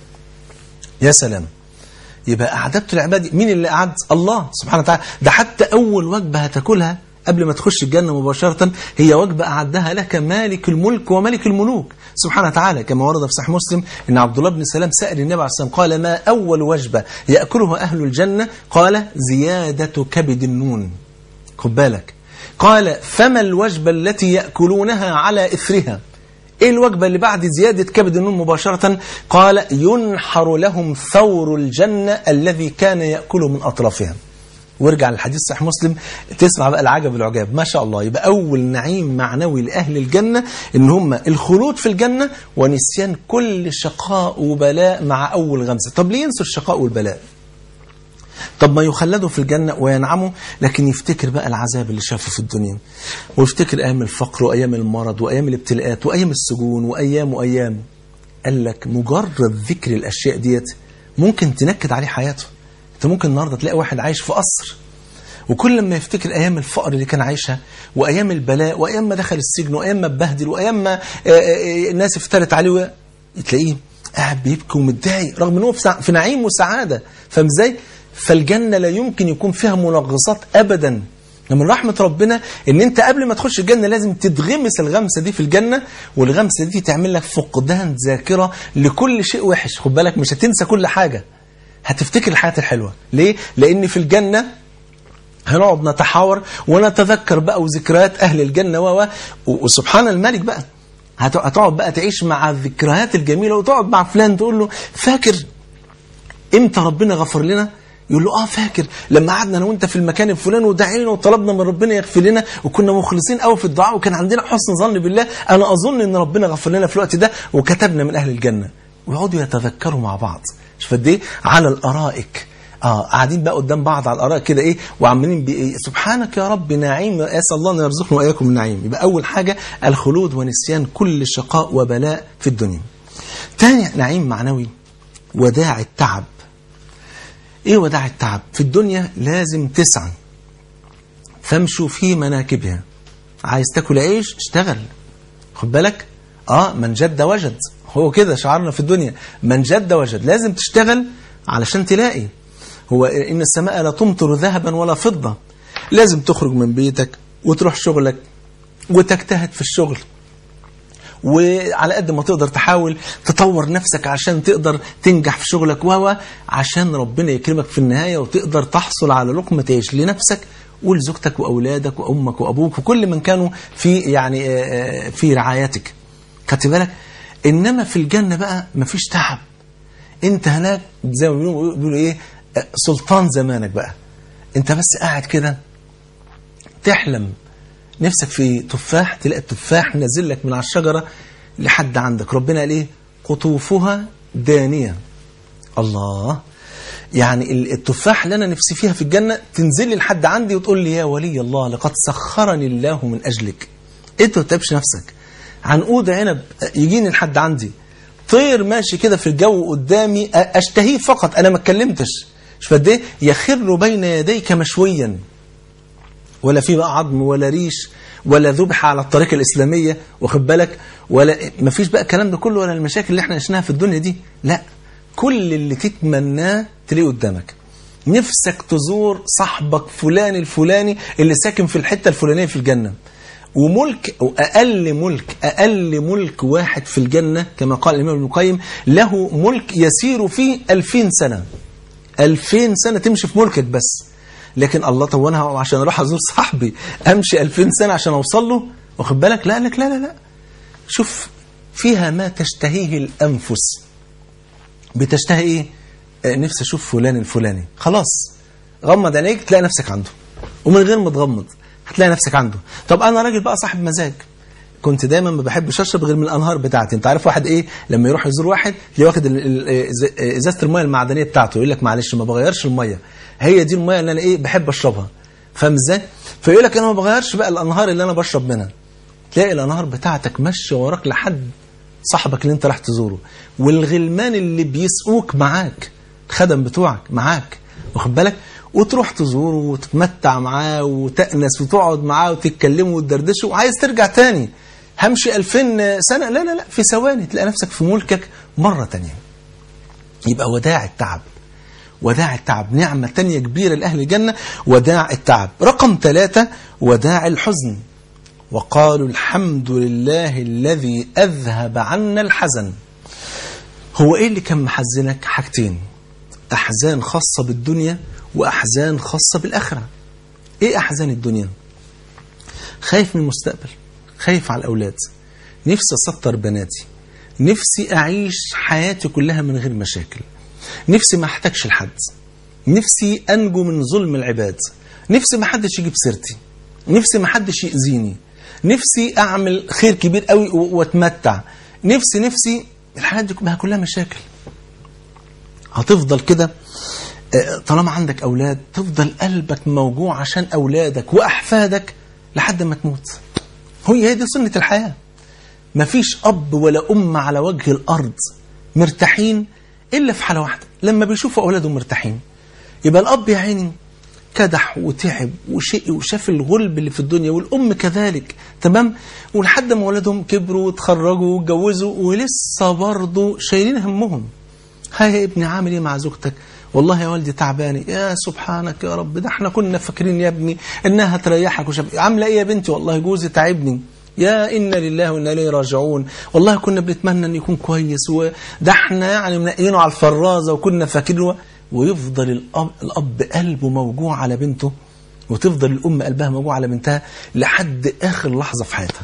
يا سلام يبقى أعددت العباد مين اللي أعد الله سبحانه وتعالى ده حتى أول وجبة هتاكلها قبل ما تخش الجنة مباشرة هي وجبة أعدها لك مالك الملك وملك الملوك سبحانه وتعالى كما ورد في صحيح مسلم أن عبد الله بن سلام سأل النبي عليه الصلاة والسلام قال ما أول وجبة يأكلها أهل الجنة قال زيادة كبد النون خد بالك قال فما الوجبة التي يأكلونها على إثرها ايه الوجبة اللي بعد زيادة كبد النون مباشرة قال ينحر لهم ثور الجنة الذي كان يأكل من أطرافها وارجع للحديث صحيح مسلم تسمع بقى العجب العجاب ما شاء الله يبقى أول نعيم معنوي لأهل الجنة إن هم الخلود في الجنة ونسيان كل شقاء وبلاء مع أول غمزة طب ليه ينسوا الشقاء والبلاء طب ما يخلدوا في الجنة وينعموا لكن يفتكر بقى العذاب اللي شافه في الدنيا ويفتكر أيام الفقر وأيام المرض وأيام الابتلاءات وأيام السجون وأيام وأيام قال لك مجرد ذكر الأشياء ديت ممكن تنكد عليه حياته انت ممكن النهاردة تلاقي واحد عايش في قصر وكل ما يفتكر ايام الفقر اللي كان عايشها وايام البلاء وايام ما دخل السجن وايام ما اتبهدل وايام ما آه، آه، الناس افترت عليه تلاقيه قاعد بيبكي ومتضايق رغم ان هو في سع- في نعيم وسعاده فاهم ازاي؟ فالجنه لا يمكن يكون فيها منغصات ابدا من رحمة ربنا ان انت قبل ما تخش الجنة لازم تتغمس الغمسة دي في الجنة والغمسة دي تعمل لك فقدان ذاكرة لكل شيء وحش خد بالك مش هتنسى كل حاجة هتفتكر الحياة الحلوة ليه؟ لأن في الجنة هنقعد نتحاور ونتذكر بقى وذكريات أهل الجنة و وسبحان الملك بقى هتقعد بقى تعيش مع الذكريات الجميلة وتقعد مع فلان تقول له فاكر امتى ربنا غفر لنا يقول له اه فاكر لما قعدنا انا وانت في المكان الفلاني ودعينا وطلبنا من ربنا يغفر لنا وكنا مخلصين قوي في الدعاء وكان عندنا حسن ظن بالله انا اظن ان ربنا غفر لنا في الوقت ده وكتبنا من اهل الجنه ويقعدوا يتذكروا مع بعض شوف قد ايه على الارائك اه قاعدين بقى قدام بعض على الارائك كده ايه وعمالين بإيه سبحانك يا رب نعيم اسال الله ان يرزقنا واياكم النعيم يبقى اول حاجه الخلود ونسيان كل شقاء وبلاء في الدنيا تاني نعيم معنوي وداع التعب ايه وداع التعب في الدنيا لازم تسعى فامشوا في مناكبها عايز تاكل عيش اشتغل خد بالك اه من جد وجد هو كده شعارنا في الدنيا من جد وجد لازم تشتغل علشان تلاقي هو ان السماء لا تمطر ذهبا ولا فضة لازم تخرج من بيتك وتروح شغلك وتجتهد في الشغل وعلى قد ما تقدر تحاول تطور نفسك عشان تقدر تنجح في شغلك وهو عشان ربنا يكرمك في النهاية وتقدر تحصل على لقمة تعيش لنفسك ولزوجتك وأولادك وأمك وأبوك وكل من كانوا في يعني في رعايتك خدت بالك إنما في الجنة بقى مفيش تعب أنت هناك زي ما بيقولوا بيقولوا إيه سلطان زمانك بقى أنت بس قاعد كده تحلم نفسك في تفاح تلاقي التفاح نازل لك من على الشجرة لحد عندك ربنا قال ايه قطوفها دانية الله يعني التفاح اللي انا نفسي فيها في الجنة تنزل لي لحد عندي وتقول لي يا ولي الله لقد سخرني الله من اجلك انت ما تتعبش نفسك عنقود عنب يجيني لحد عندي طير ماشي كده في الجو قدامي اشتهيه فقط انا ما اتكلمتش مش قد ايه يخر بين يديك مشويا ولا في بقى عظم ولا ريش ولا ذبح على الطريقة الإسلامية واخد بالك ولا مفيش بقى الكلام ده كله ولا المشاكل اللي احنا عشناها في الدنيا دي لا كل اللي تتمناه تلاقيه قدامك نفسك تزور صاحبك فلان الفلاني اللي ساكن في الحتة الفلانية في الجنة وملك أو أقل ملك أقل ملك واحد في الجنة كما قال الإمام ابن القيم له ملك يسير فيه ألفين سنة ألفين سنة تمشي في ملكك بس لكن الله طب وانا عشان اروح ازور صاحبي امشي 2000 سنه عشان اوصل له واخد بالك لا لك لا لا لا شوف فيها ما تشتهيه الانفس بتشتهي ايه آه نفسي اشوف فلان الفلاني خلاص غمض عينيك تلاقي نفسك عنده ومن غير ما تغمض هتلاقي نفسك عنده طب انا راجل بقى صاحب مزاج كنت دايما ما بحبش اشرب غير من الانهار بتاعتي انت عارف واحد ايه لما يروح يزور واحد تلاقيه واخد ازازه الميه المعدنيه بتاعته يقول لك معلش ما بغيرش الميه هي دي الميه اللي انا ايه بحب اشربها فاهم ازاي فيقول لك انا ما بغيرش بقى الانهار اللي انا بشرب منها تلاقي الانهار بتاعتك ماشيه وراك لحد صاحبك اللي انت راح تزوره والغلمان اللي بيسقوك معاك الخدم بتوعك معاك واخد بالك وتروح تزوره وتتمتع معاه وتأنس وتقعد معاه وتتكلموا وتدردشوا وعايز ترجع تاني همشي 2000 سنة لا لا لا في ثواني تلاقي نفسك في ملكك مرة تانية يبقى وداع التعب وداع التعب نعمة تانية كبيرة لأهل الجنة وداع التعب رقم ثلاثة وداع الحزن وقالوا الحمد لله الذي أذهب عنا الحزن هو إيه اللي كان محزنك حاجتين أحزان خاصة بالدنيا وأحزان خاصة بالآخرة إيه أحزان الدنيا خايف من المستقبل خايف على الأولاد نفسي أسطر بناتي نفسي أعيش حياتي كلها من غير مشاكل نفسي ما احتاجش لحد نفسي أنجو من ظلم العباد نفسي ما حدش يجيب سيرتي نفسي ما حدش يأذيني نفسي أعمل خير كبير قوي واتمتع نفسي نفسي الحاجات دي كلها مشاكل هتفضل كده طالما عندك أولاد تفضل قلبك موجوع عشان أولادك وأحفادك لحد ما تموت هي دي سنة الحياة مفيش أب ولا أم على وجه الأرض مرتاحين إلا في حالة واحدة لما بيشوفوا أولادهم مرتاحين يبقى الأب يا عيني كدح وتعب وشقي وشاف الغلب اللي في الدنيا والأم كذلك تمام ولحد ما ولادهم كبروا وتخرجوا واتجوزوا ولسه برضه شايلين همهم ها يا ابني عامل ايه مع زوجتك والله يا والدي تعباني يا سبحانك يا رب ده احنا كنا فاكرين يا ابني انها تريحك وشاب عامله ايه يا بنتي والله جوزي تعبني يا إنا لله وإنا إليه راجعون والله كنا بنتمنى أن يكون كويس وده احنا يعني منقينه على الفرازة وكنا فاكرينه ويفضل الأب, الأب قلبه موجوع على بنته وتفضل الأم قلبها موجوع على بنتها لحد آخر لحظة في حياتها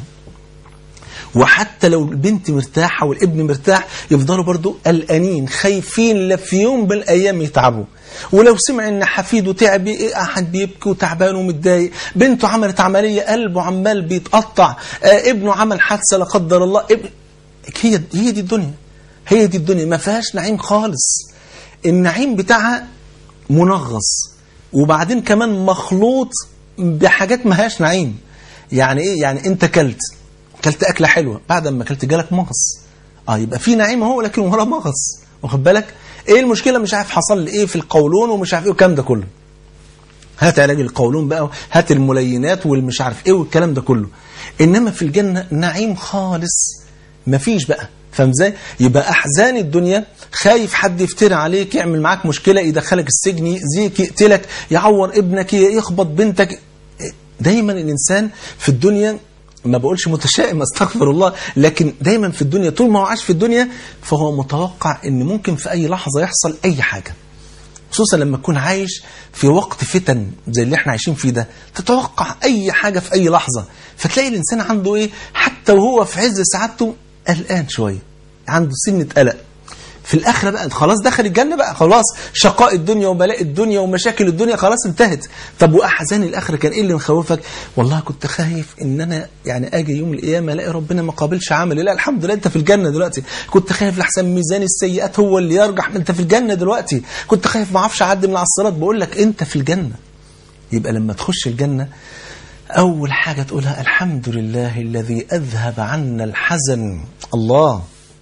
وحتى لو البنت مرتاحة والابن مرتاح يفضلوا برضو قلقانين خايفين لا في يوم من الأيام يتعبوا ولو سمع ان حفيده تعب احد بيبكي وتعبان ومتضايق بنته عملت عمليه قلبه عمال بيتقطع آه ابنه عمل حادثه لا قدر الله ابن هي هي دي الدنيا هي دي الدنيا ما فيهاش نعيم خالص النعيم بتاعها منغص وبعدين كمان مخلوط بحاجات ما هاش نعيم يعني ايه يعني انت كلت كلت اكله حلوه بعد ما كلت جالك مغص اه يبقى في نعيم اهو لكن وراه مغص واخد بالك ايه المشكله مش عارف حصل لي ايه في القولون ومش عارف ايه والكلام ده كله هات علاج القولون بقى هات الملينات والمش عارف ايه والكلام ده كله انما في الجنه نعيم خالص مفيش بقى فاهم ازاي يبقى احزان الدنيا خايف حد يفتري عليك يعمل معاك مشكله يدخلك السجن يأذيك يقتلك يعور ابنك يخبط بنتك دايما الانسان في الدنيا ما بقولش متشائم استغفر الله لكن دايما في الدنيا طول ما هو عاش في الدنيا فهو متوقع ان ممكن في اي لحظه يحصل اي حاجه خصوصا لما تكون عايش في وقت فتن زي اللي احنا عايشين فيه ده تتوقع اي حاجه في اي لحظه فتلاقي الانسان عنده ايه حتى وهو في عز سعادته قلقان شويه عنده سنه قلق في الاخره بقى خلاص دخل الجنه بقى خلاص شقاء الدنيا وبلاء الدنيا ومشاكل الدنيا خلاص انتهت طب واحزان الاخره كان ايه اللي مخوفك والله كنت خايف ان انا يعني اجي يوم القيامه الاقي ربنا ما قابلش عملي لا الحمد لله انت في الجنه دلوقتي كنت خايف لحسن ميزان السيئات هو اللي يرجح انت في الجنه دلوقتي كنت خايف ما اعرفش اعدي من على الصراط بقول لك انت في الجنه يبقى لما تخش الجنه اول حاجه تقولها الحمد لله الذي اذهب عنا الحزن الله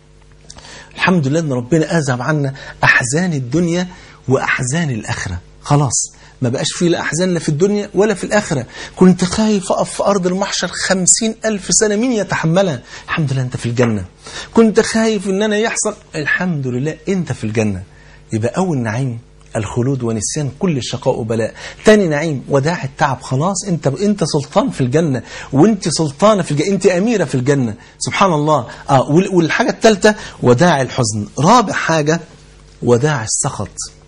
الحمد لله ان ربنا اذهب عنا احزان الدنيا واحزان الاخره خلاص ما بقاش فيه لا احزان لا في الدنيا ولا في الاخره كنت خايف اقف في ارض المحشر خمسين الف سنه مين يتحملها الحمد لله انت في الجنه كنت خايف ان انا يحصل الحمد لله انت في الجنه يبقى اول نعيم الخلود ونسيان كل شقاء وبلاء تاني نعيم وداع التعب خلاص انت انت سلطان في الجنة وانت سلطانة في الجنة انت أميرة في الجنة سبحان الله آه والحاجة الثالثة وداع الحزن رابع حاجة وداع السخط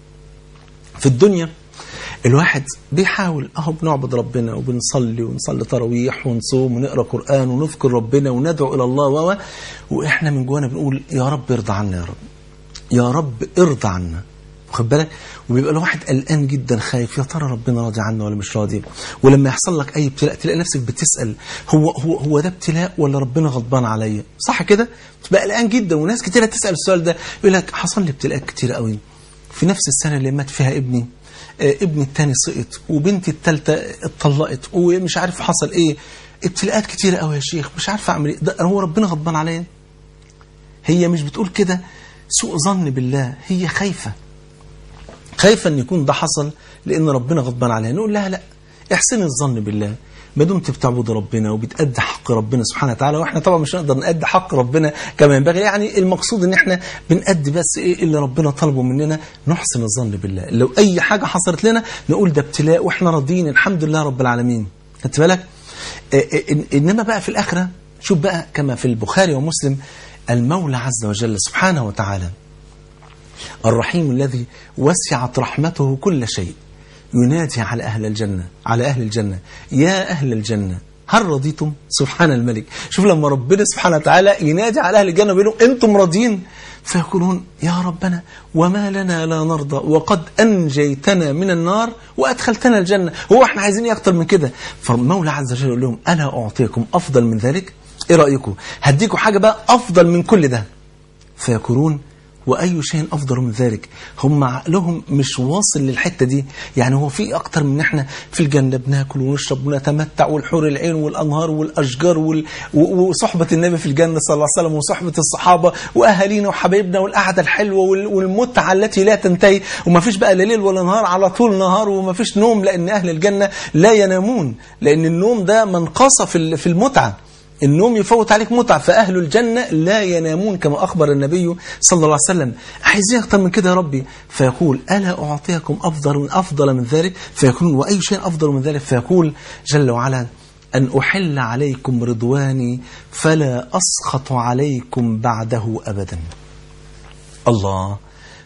في الدنيا الواحد بيحاول اهو بنعبد ربنا وبنصلي ونصلي تراويح ونصوم ونقرا قران ونذكر ربنا وندعو الى الله و واحنا من جوانا بنقول يا رب ارضى عنا يا رب يا رب ارضى عنا واخد بالك وبيبقى الواحد قلقان جدا خايف يا ترى ربنا راضي عنه ولا مش راضي ولما يحصل لك اي ابتلاء تلاقي نفسك بتسال هو هو هو ده ابتلاء ولا ربنا غضبان عليا صح كده تبقى قلقان جدا وناس كتير تسال السؤال ده يقول لك حصل لي ابتلاءات كتير قوي في نفس السنه اللي مات فيها ابني آه ابني الثاني سقط وبنتي الثالثه اتطلقت ومش عارف حصل ايه ابتلاءات كتيره قوي يا شيخ مش عارف اعمل ايه ده هو ربنا غضبان عليا هي مش بتقول كده سوء ظن بالله هي خايفه خايفة ان يكون ده حصل لان ربنا غضبان عليها نقول لها لا احسن الظن بالله ما دمت بتعبد ربنا وبتأدي حق ربنا سبحانه وتعالى واحنا طبعا مش هنقدر نأدي حق ربنا كما ينبغي يعني المقصود ان احنا بنأدي بس ايه اللي ربنا طلبه مننا نحسن الظن بالله لو اي حاجة حصلت لنا نقول ده ابتلاء واحنا راضيين الحمد لله رب العالمين خدت بالك انما بقى في الاخره شوف بقى كما في البخاري ومسلم المولى عز وجل سبحانه وتعالى الرحيم الذي وسعت رحمته كل شيء ينادي على أهل الجنة على أهل الجنة يا أهل الجنة هل رضيتم سبحان الملك شوف لما ربنا سبحانه وتعالى ينادي على أهل الجنة ويقول لهم أنتم راضين فيقولون يا ربنا وما لنا لا نرضى وقد أنجيتنا من النار وأدخلتنا الجنة هو احنا عايزين ايه أكتر من كده فالمولى عز وجل يقول لهم ألا أعطيكم أفضل من ذلك إيه رأيكم هديكم حاجة بقى أفضل من كل ده فيقولون وأي شيء أفضل من ذلك هم عقلهم مش واصل للحتة دي يعني هو في أكتر من إحنا في الجنة بناكل ونشرب ونتمتع والحور العين والأنهار والأشجار وال... وصحبة النبي في الجنة صلى الله عليه وسلم وصحبة الصحابة وأهالينا وحبايبنا والقعدة الحلوة وال... والمتعة التي لا تنتهي وما فيش بقى لا ليل ولا نهار على طول نهار وما فيش نوم لأن أهل الجنة لا ينامون لأن النوم ده منقصة في في المتعة النوم يفوت عليك متعة فأهل الجنة لا ينامون كما أخبر النبي صلى الله عليه وسلم عايزين أكتر من كده يا ربي فيقول ألا أعطيكم أفضل من أفضل من ذلك فيقولون وأي شيء أفضل من ذلك فيقول جل وعلا أن أحل عليكم رضواني فلا أسخط عليكم بعده أبدا الله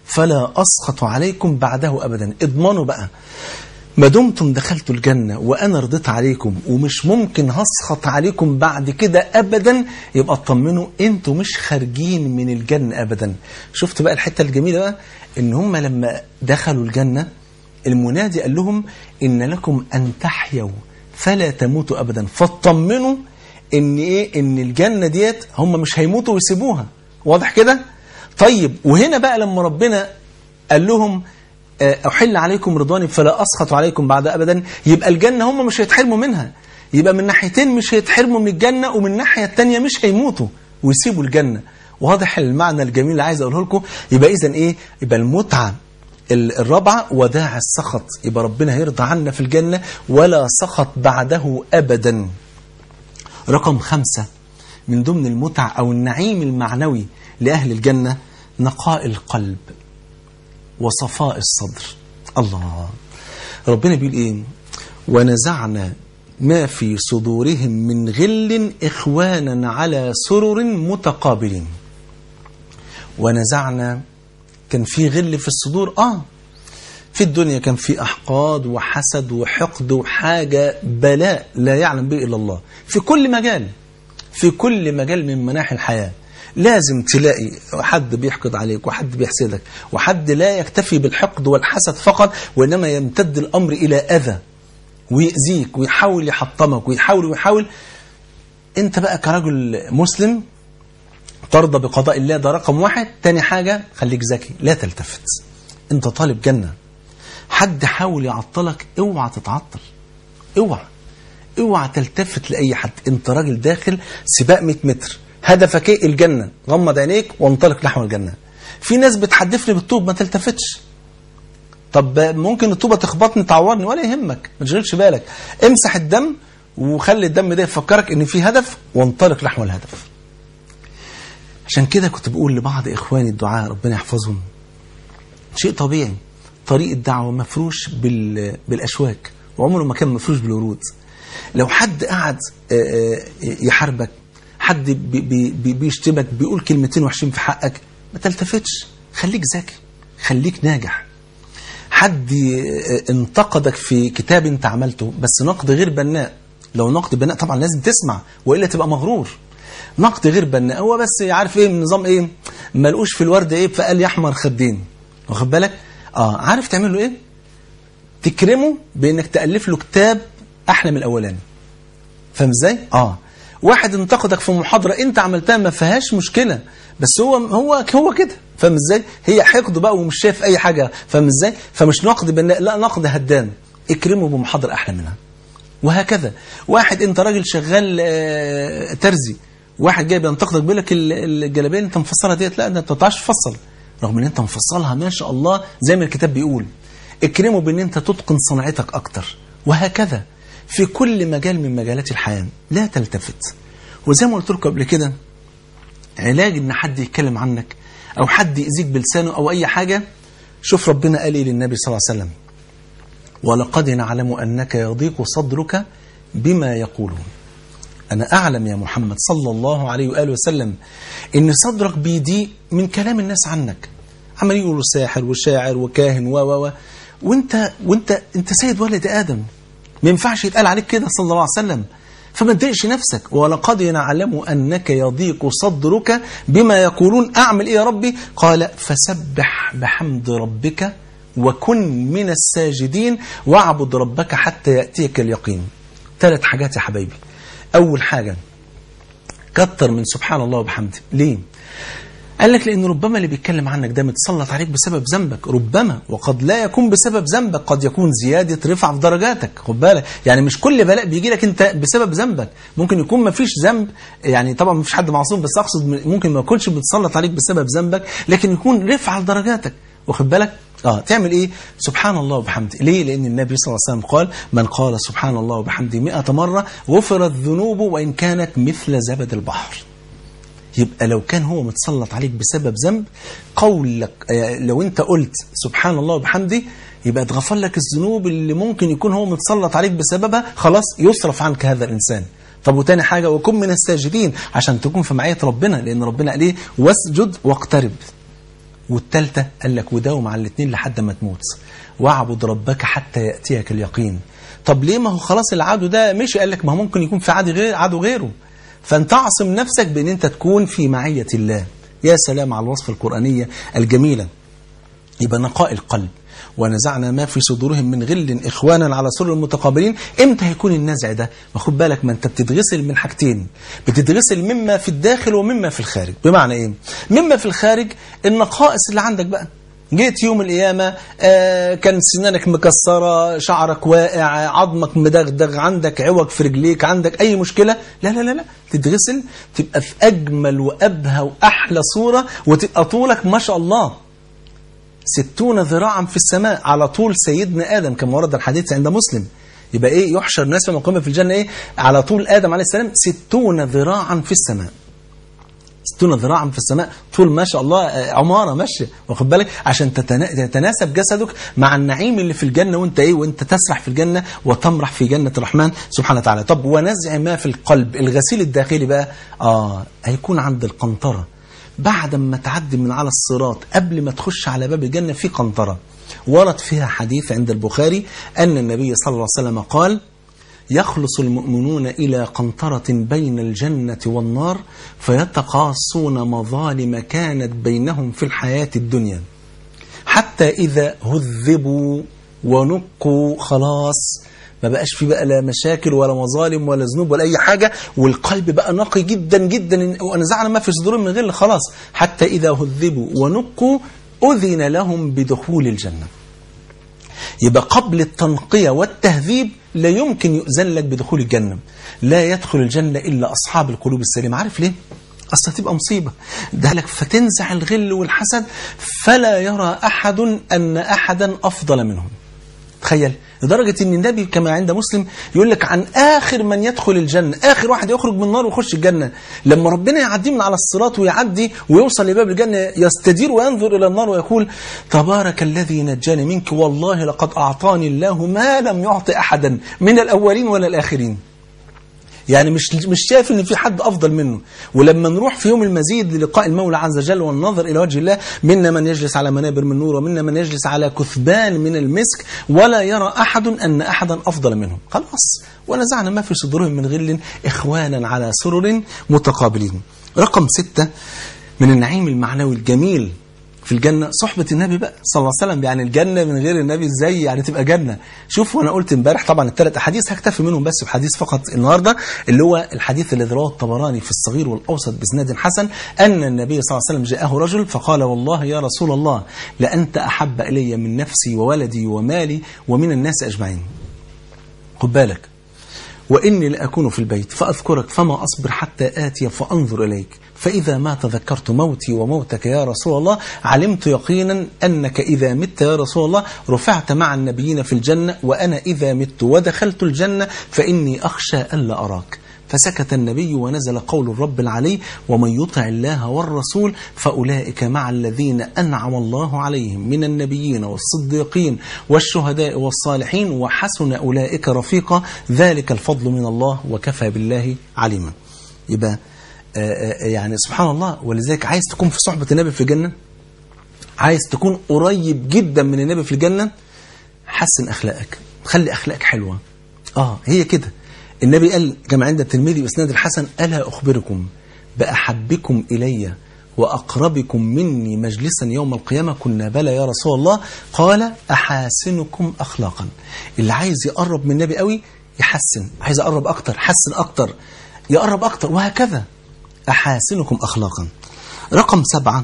فلا أسخط عليكم بعده أبدا اضمنوا بقى ما دمتم دخلتوا الجنة وأنا رضيت عليكم ومش ممكن هسخط عليكم بعد كده أبدا يبقى اطمنوا انتوا مش خارجين من الجنة أبدا شفت بقى الحتة الجميلة بقى إن هم لما دخلوا الجنة المنادي قال لهم إن لكم أن تحيوا فلا تموتوا أبدا فاطمنوا إن إيه إن الجنة ديت هم مش هيموتوا ويسيبوها واضح كده طيب وهنا بقى لما ربنا قال لهم أحل عليكم رضواني فلا أسخط عليكم بعد أبدا يبقى الجنة هم مش هيتحرموا منها يبقى من ناحيتين مش هيتحرموا من الجنة ومن الناحية التانية مش هيموتوا ويسيبوا الجنة واضح المعنى الجميل اللي عايز أقوله لكم يبقى إذا إيه يبقى المتعة الرابعة وداع السخط يبقى ربنا هيرضى عنا في الجنة ولا سخط بعده أبدا رقم خمسة من ضمن المتع أو النعيم المعنوي لأهل الجنة نقاء القلب وصفاء الصدر الله ربنا بيقول ايه ونزعنا ما في صدورهم من غل إخوانا على سرر متقابلين ونزعنا كان في غل في الصدور آه في الدنيا كان في أحقاد وحسد وحقد وحاجة بلاء لا يعلم به إلا الله في كل مجال في كل مجال من مناحي الحياة لازم تلاقي حد بيحقد عليك وحد بيحسدك وحد لا يكتفي بالحقد والحسد فقط وإنما يمتد الأمر إلى أذى ويأذيك ويحاول يحطمك ويحاول ويحاول أنت بقى كرجل مسلم ترضى بقضاء الله ده رقم واحد تاني حاجة خليك ذكي لا تلتفت أنت طالب جنة حد حاول يعطلك اوعى تتعطل اوعى اوعى تلتفت لأي حد انت راجل داخل سباق 100 متر هدفك ايه الجنة غمض عينيك وانطلق نحو الجنة في ناس بتحدفني بالطوب ما تلتفتش طب ممكن الطوبة تخبطني تعورني ولا يهمك ما تشغلش بالك امسح الدم وخلي الدم ده يفكرك ان في هدف وانطلق نحو الهدف عشان كده كنت بقول لبعض اخواني الدعاء ربنا يحفظهم شيء طبيعي طريق الدعوة مفروش بال... بالأشواك وعمره ما كان مفروش بالورود لو حد قعد يحاربك حد بي بي بيشتمك بيقول كلمتين وحشين في حقك ما تلتفتش خليك ذكي خليك ناجح حد انتقدك في كتاب انت عملته بس نقد غير بناء لو نقد بناء طبعا لازم تسمع وإلا تبقى مغرور نقد غير بناء هو بس عارف ايه النظام ايه ما لقوش في الورد ايه فقال يحمر خدين واخد بالك اه عارف تعمل له ايه تكرمه بانك تالف له كتاب احلى من الاولاني فاهم ازاي اه واحد انتقدك في محاضرة انت عملتها ما فيهاش مشكلة بس هو هو هو كده فاهم ازاي هي حقد بقى ومش شايف اي حاجة فاهم ازاي فمش نقد بناء لا نقد هدام اكرمه بمحاضرة احلى منها وهكذا واحد انت راجل شغال آه ترزي واحد جاي بينتقدك بيقول لك الجلابيه اللي انت مفصلها ديت لا ده انت ما بتعرفش تفصل رغم ان انت مفصلها ما شاء الله زي ما الكتاب بيقول اكرمه بان انت تتقن صنعتك اكتر وهكذا في كل مجال من مجالات الحياة لا تلتفت وزي ما قلت لكم قبل كده علاج ان حد يتكلم عنك او حد يأذيك بلسانه او اي حاجة شوف ربنا قال ايه للنبي صلى الله عليه وسلم ولقد نعلم انك يضيق صدرك بما يقولون انا اعلم يا محمد صلى الله عليه واله وسلم ان صدرك بيضيق من كلام الناس عنك عمال يقولوا ساحر وشاعر وكاهن و و وانت وانت انت سيد ولد ادم ما ينفعش يتقال عليك كده صلى الله عليه وسلم فما تضايقش نفسك ولقد نعلم أنك يضيق صدرك بما يقولون أعمل إيه يا ربي قال فسبح بحمد ربك وكن من الساجدين واعبد ربك حتى يأتيك اليقين ثلاث حاجات يا حبايبي أول حاجة كتر من سبحان الله وبحمده ليه قال لك لأن ربما اللي بيتكلم عنك ده متسلط عليك بسبب ذنبك ربما وقد لا يكون بسبب ذنبك قد يكون زيادة رفع في درجاتك خد بالك يعني مش كل بلاء بيجي لك انت بسبب ذنبك ممكن يكون ما فيش ذنب يعني طبعا ما فيش حد معصوم بس اقصد ممكن ما يكونش متسلط عليك بسبب ذنبك لكن يكون رفع لدرجاتك واخد بالك اه تعمل ايه سبحان الله وبحمده ليه لان النبي صلى الله عليه وسلم قال من قال سبحان الله وبحمده 100 مرة غفرت ذنوبه وان كانت مثل زبد البحر يبقى لو كان هو متسلط عليك بسبب ذنب قولك لو انت قلت سبحان الله وبحمده يبقى اتغفر لك الذنوب اللي ممكن يكون هو متسلط عليك بسببها خلاص يصرف عنك هذا الإنسان طب وتاني حاجة وكن من الساجدين عشان تكون في معية ربنا لأن ربنا قال ايه واسجد واقترب والتالتة قال لك وداوم على الاثنين لحد ما تموت واعبد ربك حتى يأتيك اليقين طب ليه ما هو خلاص العدو ده مشي قال لك ما هو ممكن يكون في عدو غير عدو غيره فانت اعصم نفسك بان انت تكون في معية الله يا سلام على الوصفة القرآنية الجميلة يبقى نقاء القلب ونزعنا ما في صدورهم من غل إخوانا على سر متقابلين إمتى هيكون النزع ده ما خد بالك ما أنت بتتغسل من حاجتين بتتغسل مما في الداخل ومما في الخارج بمعنى إيه مما في الخارج النقائص اللي عندك بقى جيت يوم القيامة آه كان سنانك مكسرة شعرك واقع عظمك مدغدغ عندك عوج في رجليك عندك أي مشكلة لا لا لا لا تتغسل تبقى في أجمل وأبهى وأحلى صورة وتبقى طولك ما شاء الله ستون ذراعا في السماء على طول سيدنا آدم كما ورد الحديث عند مسلم يبقى إيه يحشر الناس في مقام في الجنة إيه على طول آدم عليه السلام ستون ذراعا في السماء ستون ذراعا في السماء طول ما شاء الله عمارة ماشية واخد بالك عشان تتناسب جسدك مع النعيم اللي في الجنة وانت ايه وانت تسرح في الجنة وتمرح في جنة الرحمن سبحانه وتعالى طب ونزع ما في القلب الغسيل الداخلي بقى اه هيكون عند القنطرة بعد ما تعدي من على الصراط قبل ما تخش على باب الجنة في قنطرة ورد فيها حديث عند البخاري أن النبي صلى الله عليه وسلم قال يخلص المؤمنون إلى قنطرة بين الجنة والنار فيتقاصون مظالم كانت بينهم في الحياة الدنيا حتى إذا هذبوا ونقوا خلاص ما بقاش في بقى لا مشاكل ولا مظالم ولا ذنوب ولا أي حاجة والقلب بقى نقي جدا جدا ونزعنا ما في صدورهم من غير خلاص حتى إذا هذبوا ونقوا أذن لهم بدخول الجنة يبقى قبل التنقية والتهذيب لا يمكن يؤذن لك بدخول الجنة لا يدخل الجنة إلا أصحاب القلوب السليمة عارف ليه؟ أصلا تبقى مصيبة ده لك فتنزع الغل والحسد فلا يرى أحد أن أحدا أفضل منهم تخيل لدرجة أن النبي كما عند مسلم يقول لك عن آخر من يدخل الجنة آخر واحد يخرج من النار ويخش الجنة لما ربنا يعدي من على الصراط ويعدي ويوصل لباب الجنة يستدير وينظر إلى النار ويقول تبارك الذي نجاني منك والله لقد أعطاني الله ما لم يعط أحدا من الأولين ولا الآخرين يعني مش مش شايف ان في حد افضل منه ولما نروح في يوم المزيد للقاء المولى عز وجل والنظر الى وجه الله منا من يجلس على منابر من نور ومنا من يجلس على كثبان من المسك ولا يرى احد ان احدا افضل منهم خلاص ونزعنا ما في صدورهم من غل اخوانا على سرر متقابلين رقم ستة من النعيم المعنوي الجميل في الجنة صحبة النبي بقى صلى الله عليه وسلم يعني الجنة من غير النبي ازاي يعني تبقى جنة شوف وانا قلت امبارح طبعا الثلاث احاديث هكتفي منهم بس بحديث فقط النهاردة اللي هو الحديث الذي رواه الطبراني في الصغير والأوسط بإسناد حسن أن النبي صلى الله عليه وسلم جاءه رجل فقال والله يا رسول الله لأنت أحب إلي من نفسي وولدي ومالي ومن الناس أجمعين خد بالك وإني لأكون في البيت فأذكرك فما أصبر حتى آتي فأنظر إليك فإذا ما تذكرت موتي وموتك يا رسول الله علمت يقينا أنك إذا مت يا رسول الله رفعت مع النبيين في الجنة وأنا إذا مت ودخلت الجنة فإني أخشى ألا أراك فسكت النبي ونزل قول الرب العلي ومن يطع الله والرسول فأولئك مع الذين أنعم الله عليهم من النبيين والصديقين والشهداء والصالحين وحسن أولئك رفيقا ذلك الفضل من الله وكفى بالله عليما يبقى يعني سبحان الله ولذلك عايز تكون في صحبة النبي في الجنة عايز تكون قريب جدا من النبي في الجنة حسن أخلاقك خلي أخلاقك حلوة آه هي كده النبي قال كما عند الترمذي بإسناد الحسن ألا أخبركم بأحبكم إلي وأقربكم مني مجلسا يوم القيامة كنا بلى يا رسول الله قال أحاسنكم أخلاقا اللي عايز يقرب من النبي قوي يحسن عايز أقرب أكتر حسن أكتر يقرب أكتر وهكذا أحاسنكم أخلاقا رقم سبعة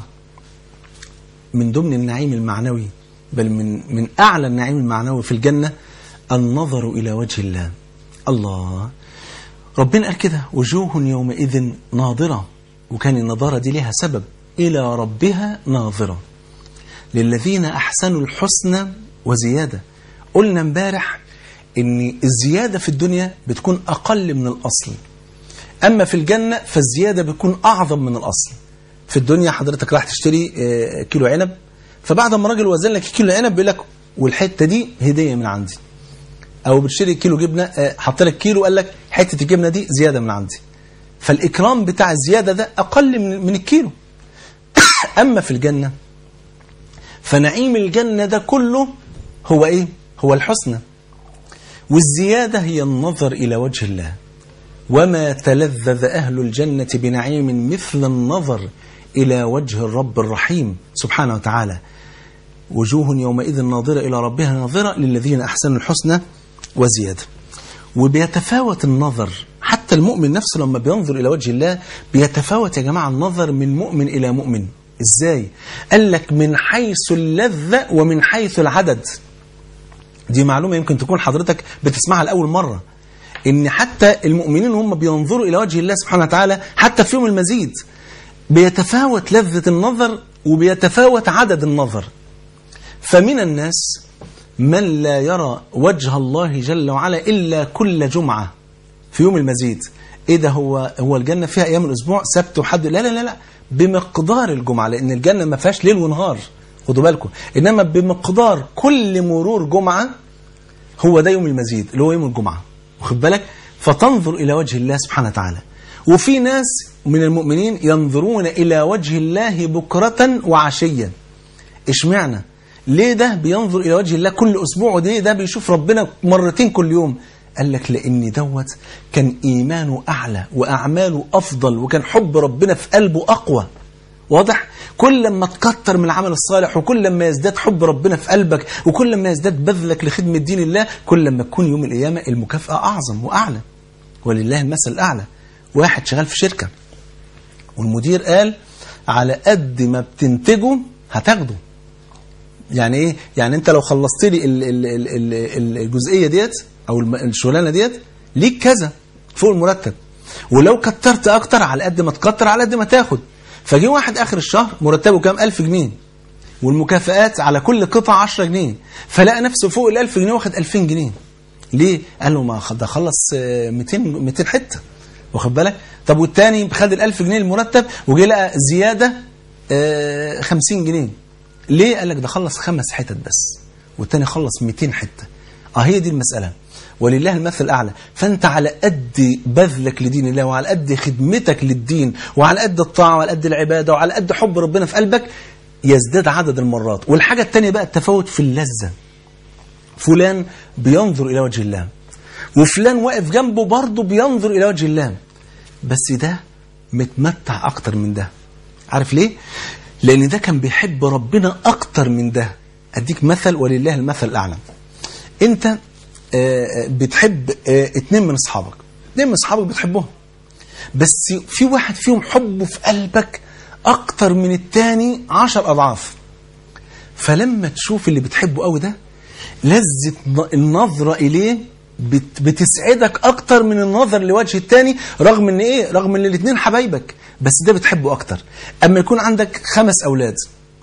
من ضمن النعيم المعنوي بل من, من أعلى النعيم المعنوي في الجنة النظر إلى وجه الله الله ربنا قال كده وجوه يومئذ ناظرة وكان النظارة دي لها سبب إلى ربها ناظرة للذين أحسنوا الحسنى وزيادة قلنا امبارح ان الزيادة في الدنيا بتكون أقل من الأصل أما في الجنة فالزيادة بتكون أعظم من الأصل في الدنيا حضرتك راح تشتري كيلو عنب فبعد ما راجل وزن لك كيلو عنب بيقول لك والحتة دي هدية من عندي أو بتشتري كيلو جبنة حط لك كيلو قال لك حتة الجبنة دي زيادة من عندي فالإكرام بتاع الزيادة ده أقل من, من الكيلو أما في الجنة فنعيم الجنة ده كله هو إيه؟ هو الحسنى والزيادة هي النظر إلى وجه الله وما تلذذ أهل الجنة بنعيم مثل النظر إلى وجه الرب الرحيم سبحانه وتعالى وجوه يومئذ ناظرة إلى ربها ناظرة للذين أحسنوا الحسنى وزيادة وبيتفاوت النظر حتى المؤمن نفسه لما بينظر إلى وجه الله بيتفاوت يا جماعة النظر من مؤمن إلى مؤمن إزاي؟ قال لك من حيث اللذة ومن حيث العدد دي معلومة يمكن تكون حضرتك بتسمعها لأول مرة إن حتى المؤمنين هم بينظروا إلى وجه الله سبحانه وتعالى حتى في يوم المزيد بيتفاوت لذة النظر وبيتفاوت عدد النظر فمن الناس من لا يرى وجه الله جل وعلا إلا كل جمعة في يوم المزيد إيه ده هو هو الجنة فيها أيام الأسبوع سبت وحد لا لا لا لا بمقدار الجمعة لأن الجنة ما فيهاش ليل ونهار خدوا بالكم إنما بمقدار كل مرور جمعة هو ده يوم المزيد اللي هو يوم الجمعة واخد بالك فتنظر إلى وجه الله سبحانه وتعالى وفي ناس من المؤمنين ينظرون إلى وجه الله بكرة وعشيا اشمعنى ليه ده بينظر إلى وجه الله كل أسبوع وليه ده بيشوف ربنا مرتين كل يوم قال لك لأن دوت كان إيمانه أعلى وأعماله أفضل وكان حب ربنا في قلبه أقوى واضح كل لما تكتر من العمل الصالح وكل لما يزداد حب ربنا في قلبك وكل لما يزداد بذلك لخدمة دين الله كل لما تكون يوم القيامة المكافأة أعظم وأعلى ولله المثل الأعلى واحد شغال في شركة والمدير قال على قد ما بتنتجه هتاخده يعني ايه يعني انت لو خلصت لي ال- ال- ال- ال- الجزئيه ديت او الم- الشغلانه ديت ليك كذا فوق المرتب ولو كترت اكتر على قد ما تكتر على قد ما تاخد فجي واحد اخر الشهر مرتبه كام 1000 جنيه والمكافآت على كل قطعه 10 جنيه فلقى نفسه فوق ال 1000 جنيه واخد 2000 جنيه ليه قال له ما خد- ده خلص آه، 200 200 حته واخد بالك طب والتاني خد ال 1000 جنيه المرتب وجي لقى زياده آه، 50 جنيه ليه قال لك ده خلص خمس حتت بس والتاني خلص 200 حته اه هي دي المساله ولله المثل الاعلى فانت على قد بذلك لدين الله وعلى قد خدمتك للدين وعلى قد الطاعه وعلى قد العباده وعلى قد حب ربنا في قلبك يزداد عدد المرات والحاجه الثانيه بقى التفاوت في اللذه فلان بينظر الى وجه الله وفلان واقف جنبه برضه بينظر الى وجه الله بس ده متمتع اكتر من ده عارف ليه لان ده كان بيحب ربنا اكتر من ده اديك مثل ولله المثل الاعلى انت آه، آه، بتحب آه، اتنين من اصحابك اتنين من اصحابك بتحبهم بس في واحد فيهم حبه في قلبك اكتر من التاني عشر اضعاف فلما تشوف اللي بتحبه قوي ده لذة ن- النظرة إليه بت- بتسعدك أكتر من النظر لوجه التاني رغم إن إيه؟ رغم إن الاتنين حبايبك بس ده بتحبه أكتر أما يكون عندك خمس أولاد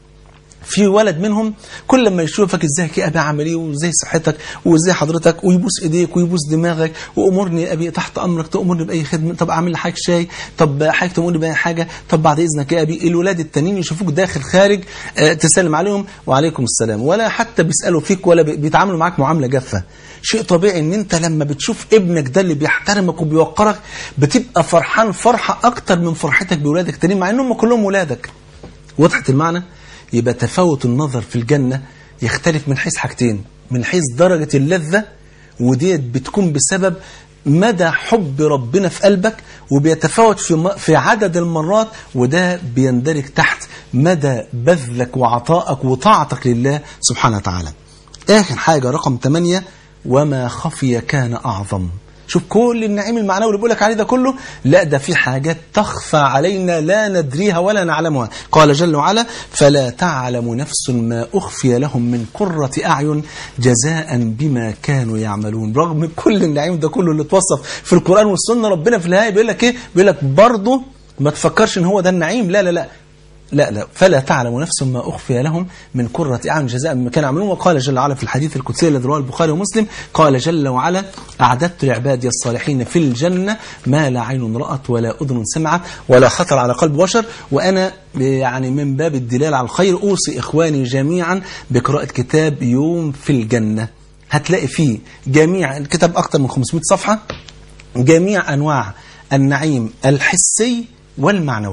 في ولد منهم كل لما يشوفك ازيك يا ابي عامل ايه وازاي صحتك وازاي حضرتك ويبوس ايديك ويبوس دماغك وامرني يا ابي تحت امرك تامرني باي خدمه طب اعمل لحضرتك شاي طب حضرتك تامرني باي حاجه طب بعد اذنك يا ابي الولاد التانيين يشوفوك داخل خارج آه، تسلم عليهم وعليكم السلام ولا حتى بيسالوا فيك ولا بي- بيتعاملوا معاك معامله جافه شيء طبيعي ان انت لما بتشوف ابنك ده اللي بيحترمك وبيوقرك بتبقى فرحان فرحه اكتر من فرحتك بولادك التانيين مع انهم كلهم ولادك وضحت المعنى يبقى تفاوت النظر في الجنة يختلف من حيث حاجتين من حيث درجة اللذة وديت بتكون بسبب مدى حب ربنا في قلبك وبيتفاوت في م- في عدد المرات وده بيندرج تحت مدى بذلك وعطائك وطاعتك لله سبحانه وتعالى آخر حاجة رقم 8 وما خفي كان أعظم شوف كل النعيم المعنوي اللي بقولك عليه ده كله لا ده في حاجات تخفى علينا لا ندريها ولا نعلمها قال جل وعلا فلا تعلم نفس ما أخفي لهم من قرة أعين جزاء بما كانوا يعملون رغم كل النعيم ده كله اللي اتوصف في القرآن والسنة ربنا في النهاية بيقول لك إيه بيقول لك برضه ما تفكرش ان هو ده النعيم لا لا لا لا لا فلا تعلم نفس ما أخفي لهم من قرة أعين جزاء بما كانوا يعملون وقال جل وعلا في الحديث القدسي الذي رواه البخاري ومسلم قال جل وعلا أعددت لعبادي الصالحين في الجنة ما لا عين رأت ولا أذن سمعت ولا خطر على قلب بشر وأنا يعني من باب الدلال على الخير أوصي إخواني جميعا بقراءة كتاب يوم في الجنة هتلاقي فيه جميع الكتاب أكثر من 500 صفحة جميع أنواع النعيم الحسي والمعنوي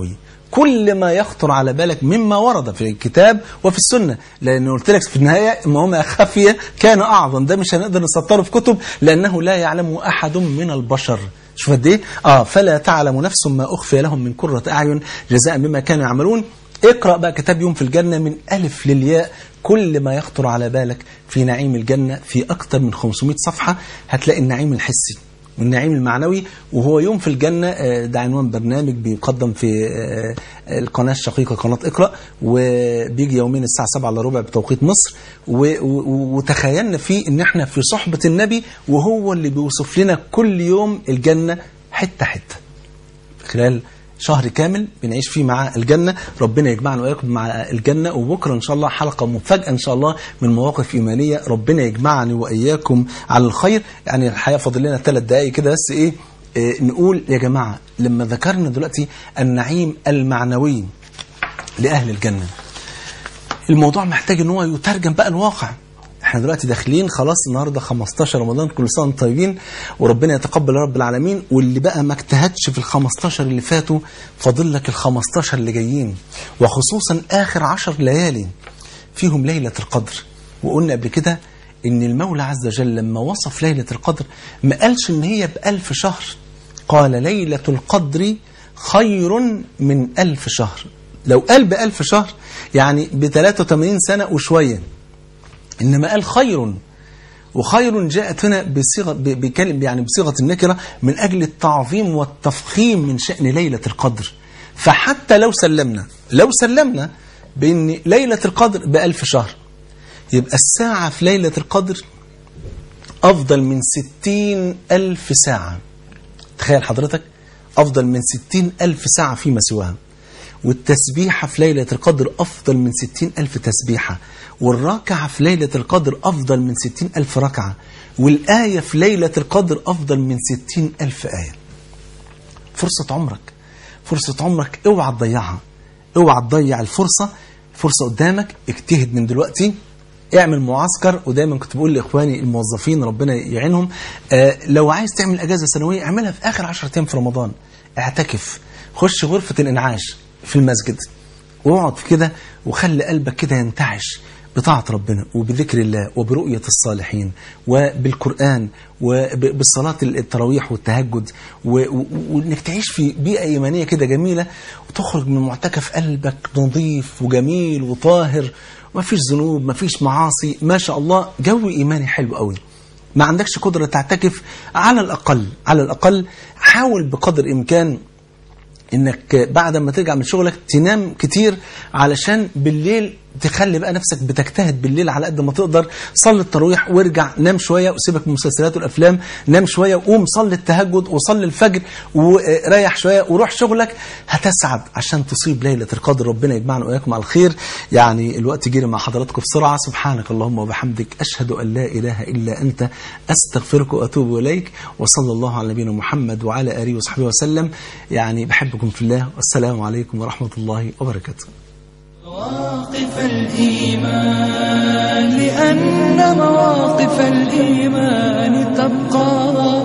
كل ما يخطر على بالك مما ورد في الكتاب وفي السنة لأن قلت لك في النهاية ما هما خفية كان أعظم ده مش هنقدر نسطره في كتب لأنه لا يعلمه أحد من البشر شوف قد ايه اه فلا تعلم نفس ما اخفي لهم من قرة اعين جزاء بما كانوا يعملون اقرا بقى كتاب يوم في الجنه من الف للياء كل ما يخطر على بالك في نعيم الجنه في اكثر من 500 صفحه هتلاقي النعيم الحسي والنعيم المعنوي وهو يوم في الجنة آه، ده عنوان برنامج بيقدم في آه، القناة الشقيقة قناة اقرأ وبيجي يومين الساعة 7 الا ربع بتوقيت مصر و- و- وتخيلنا فيه ان احنا في صحبة النبي وهو اللي بيوصف لنا كل يوم الجنة حتة حتة خلال شهر كامل بنعيش فيه مع الجنة ربنا يجمعنا وإياكم مع الجنة وبكرة إن شاء الله حلقة مفاجأة إن شاء الله من مواقف إيمانية ربنا يجمعني وإياكم على الخير يعني الحقيقة فاضل لنا ثلاث دقائق كده بس إيه إيه، نقول يا جماعة لما ذكرنا دلوقتي النعيم المعنوي لأهل الجنة الموضوع محتاج ان هو يترجم بقى الواقع احنا دلوقتي داخلين خلاص النهارده 15 رمضان كل سنه وانتم طيبين وربنا يتقبل يا رب العالمين واللي بقى ما اجتهدش في ال 15 اللي فاتوا فاضل لك ال 15 اللي جايين وخصوصا اخر 10 ليالي فيهم ليله القدر وقلنا قبل كده ان المولى عز وجل لما وصف ليله القدر ما قالش ان هي بألف شهر قال ليله القدر خير من ألف شهر لو قال بألف شهر يعني ب 83 سنة وشوية إنما قال خير وخير جاءت هنا بصيغة ب- بكلم يعني بصيغة النكرة من أجل التعظيم والتفخيم من شأن ليلة القدر فحتى لو سلمنا لو سلمنا بأن ليلة القدر بألف شهر يبقى الساعة في ليلة القدر أفضل من ستين ألف ساعة تخيل حضرتك أفضل من ستين ألف ساعة فيما سواها والتسبيحة في ليلة القدر أفضل من ستين ألف تسبيحة والركعة في ليلة القدر أفضل من ستين ألف ركعة والآية في ليلة القدر أفضل من ستين ألف آية فرصة عمرك فرصة عمرك اوعى تضيعها اوعى تضيع الفرصة فرصة قدامك اجتهد من دلوقتي اعمل معسكر ودايما كنت بقول لاخواني الموظفين ربنا يعينهم آه لو عايز تعمل اجازه سنويه اعملها في اخر 10 ايام في رمضان اعتكف خش غرفه الانعاش في المسجد واقعد في كده وخلي قلبك كده ينتعش بطاعة ربنا وبذكر الله وبرؤية الصالحين وبالقرآن وبالصلاة التراويح والتهجد و- و- وانك تعيش في بيئة إيمانية كده جميلة وتخرج من معتكف قلبك نظيف وجميل وطاهر ومفيش ذنوب مفيش معاصي ما شاء الله جو إيماني حلو قوي ما عندكش قدرة تعتكف على الأقل على الأقل حاول بقدر الإمكان انك بعد ما ترجع من شغلك تنام كتير علشان بالليل تخلي بقى نفسك بتجتهد بالليل على قد ما تقدر صلي التراويح وارجع نام شويه وسيبك من المسلسلات والافلام نام شويه وقوم صلي التهجد وصلي الفجر وريح شويه وروح شغلك هتسعد عشان تصيب ليله القدر ربنا يجمعنا واياكم على الخير يعني الوقت جري مع حضراتكم بسرعه سبحانك اللهم وبحمدك اشهد ان لا اله الا انت استغفرك واتوب اليك وصلى الله على نبينا محمد وعلى اله وصحبه وسلم يعني بحبكم في الله والسلام عليكم ورحمه الله وبركاته مواقف الإيمان لأن مواقف الإيمان تبقى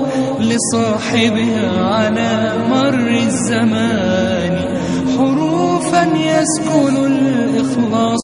لصاحبها على مر الزمان حروفا يسكن الإخلاص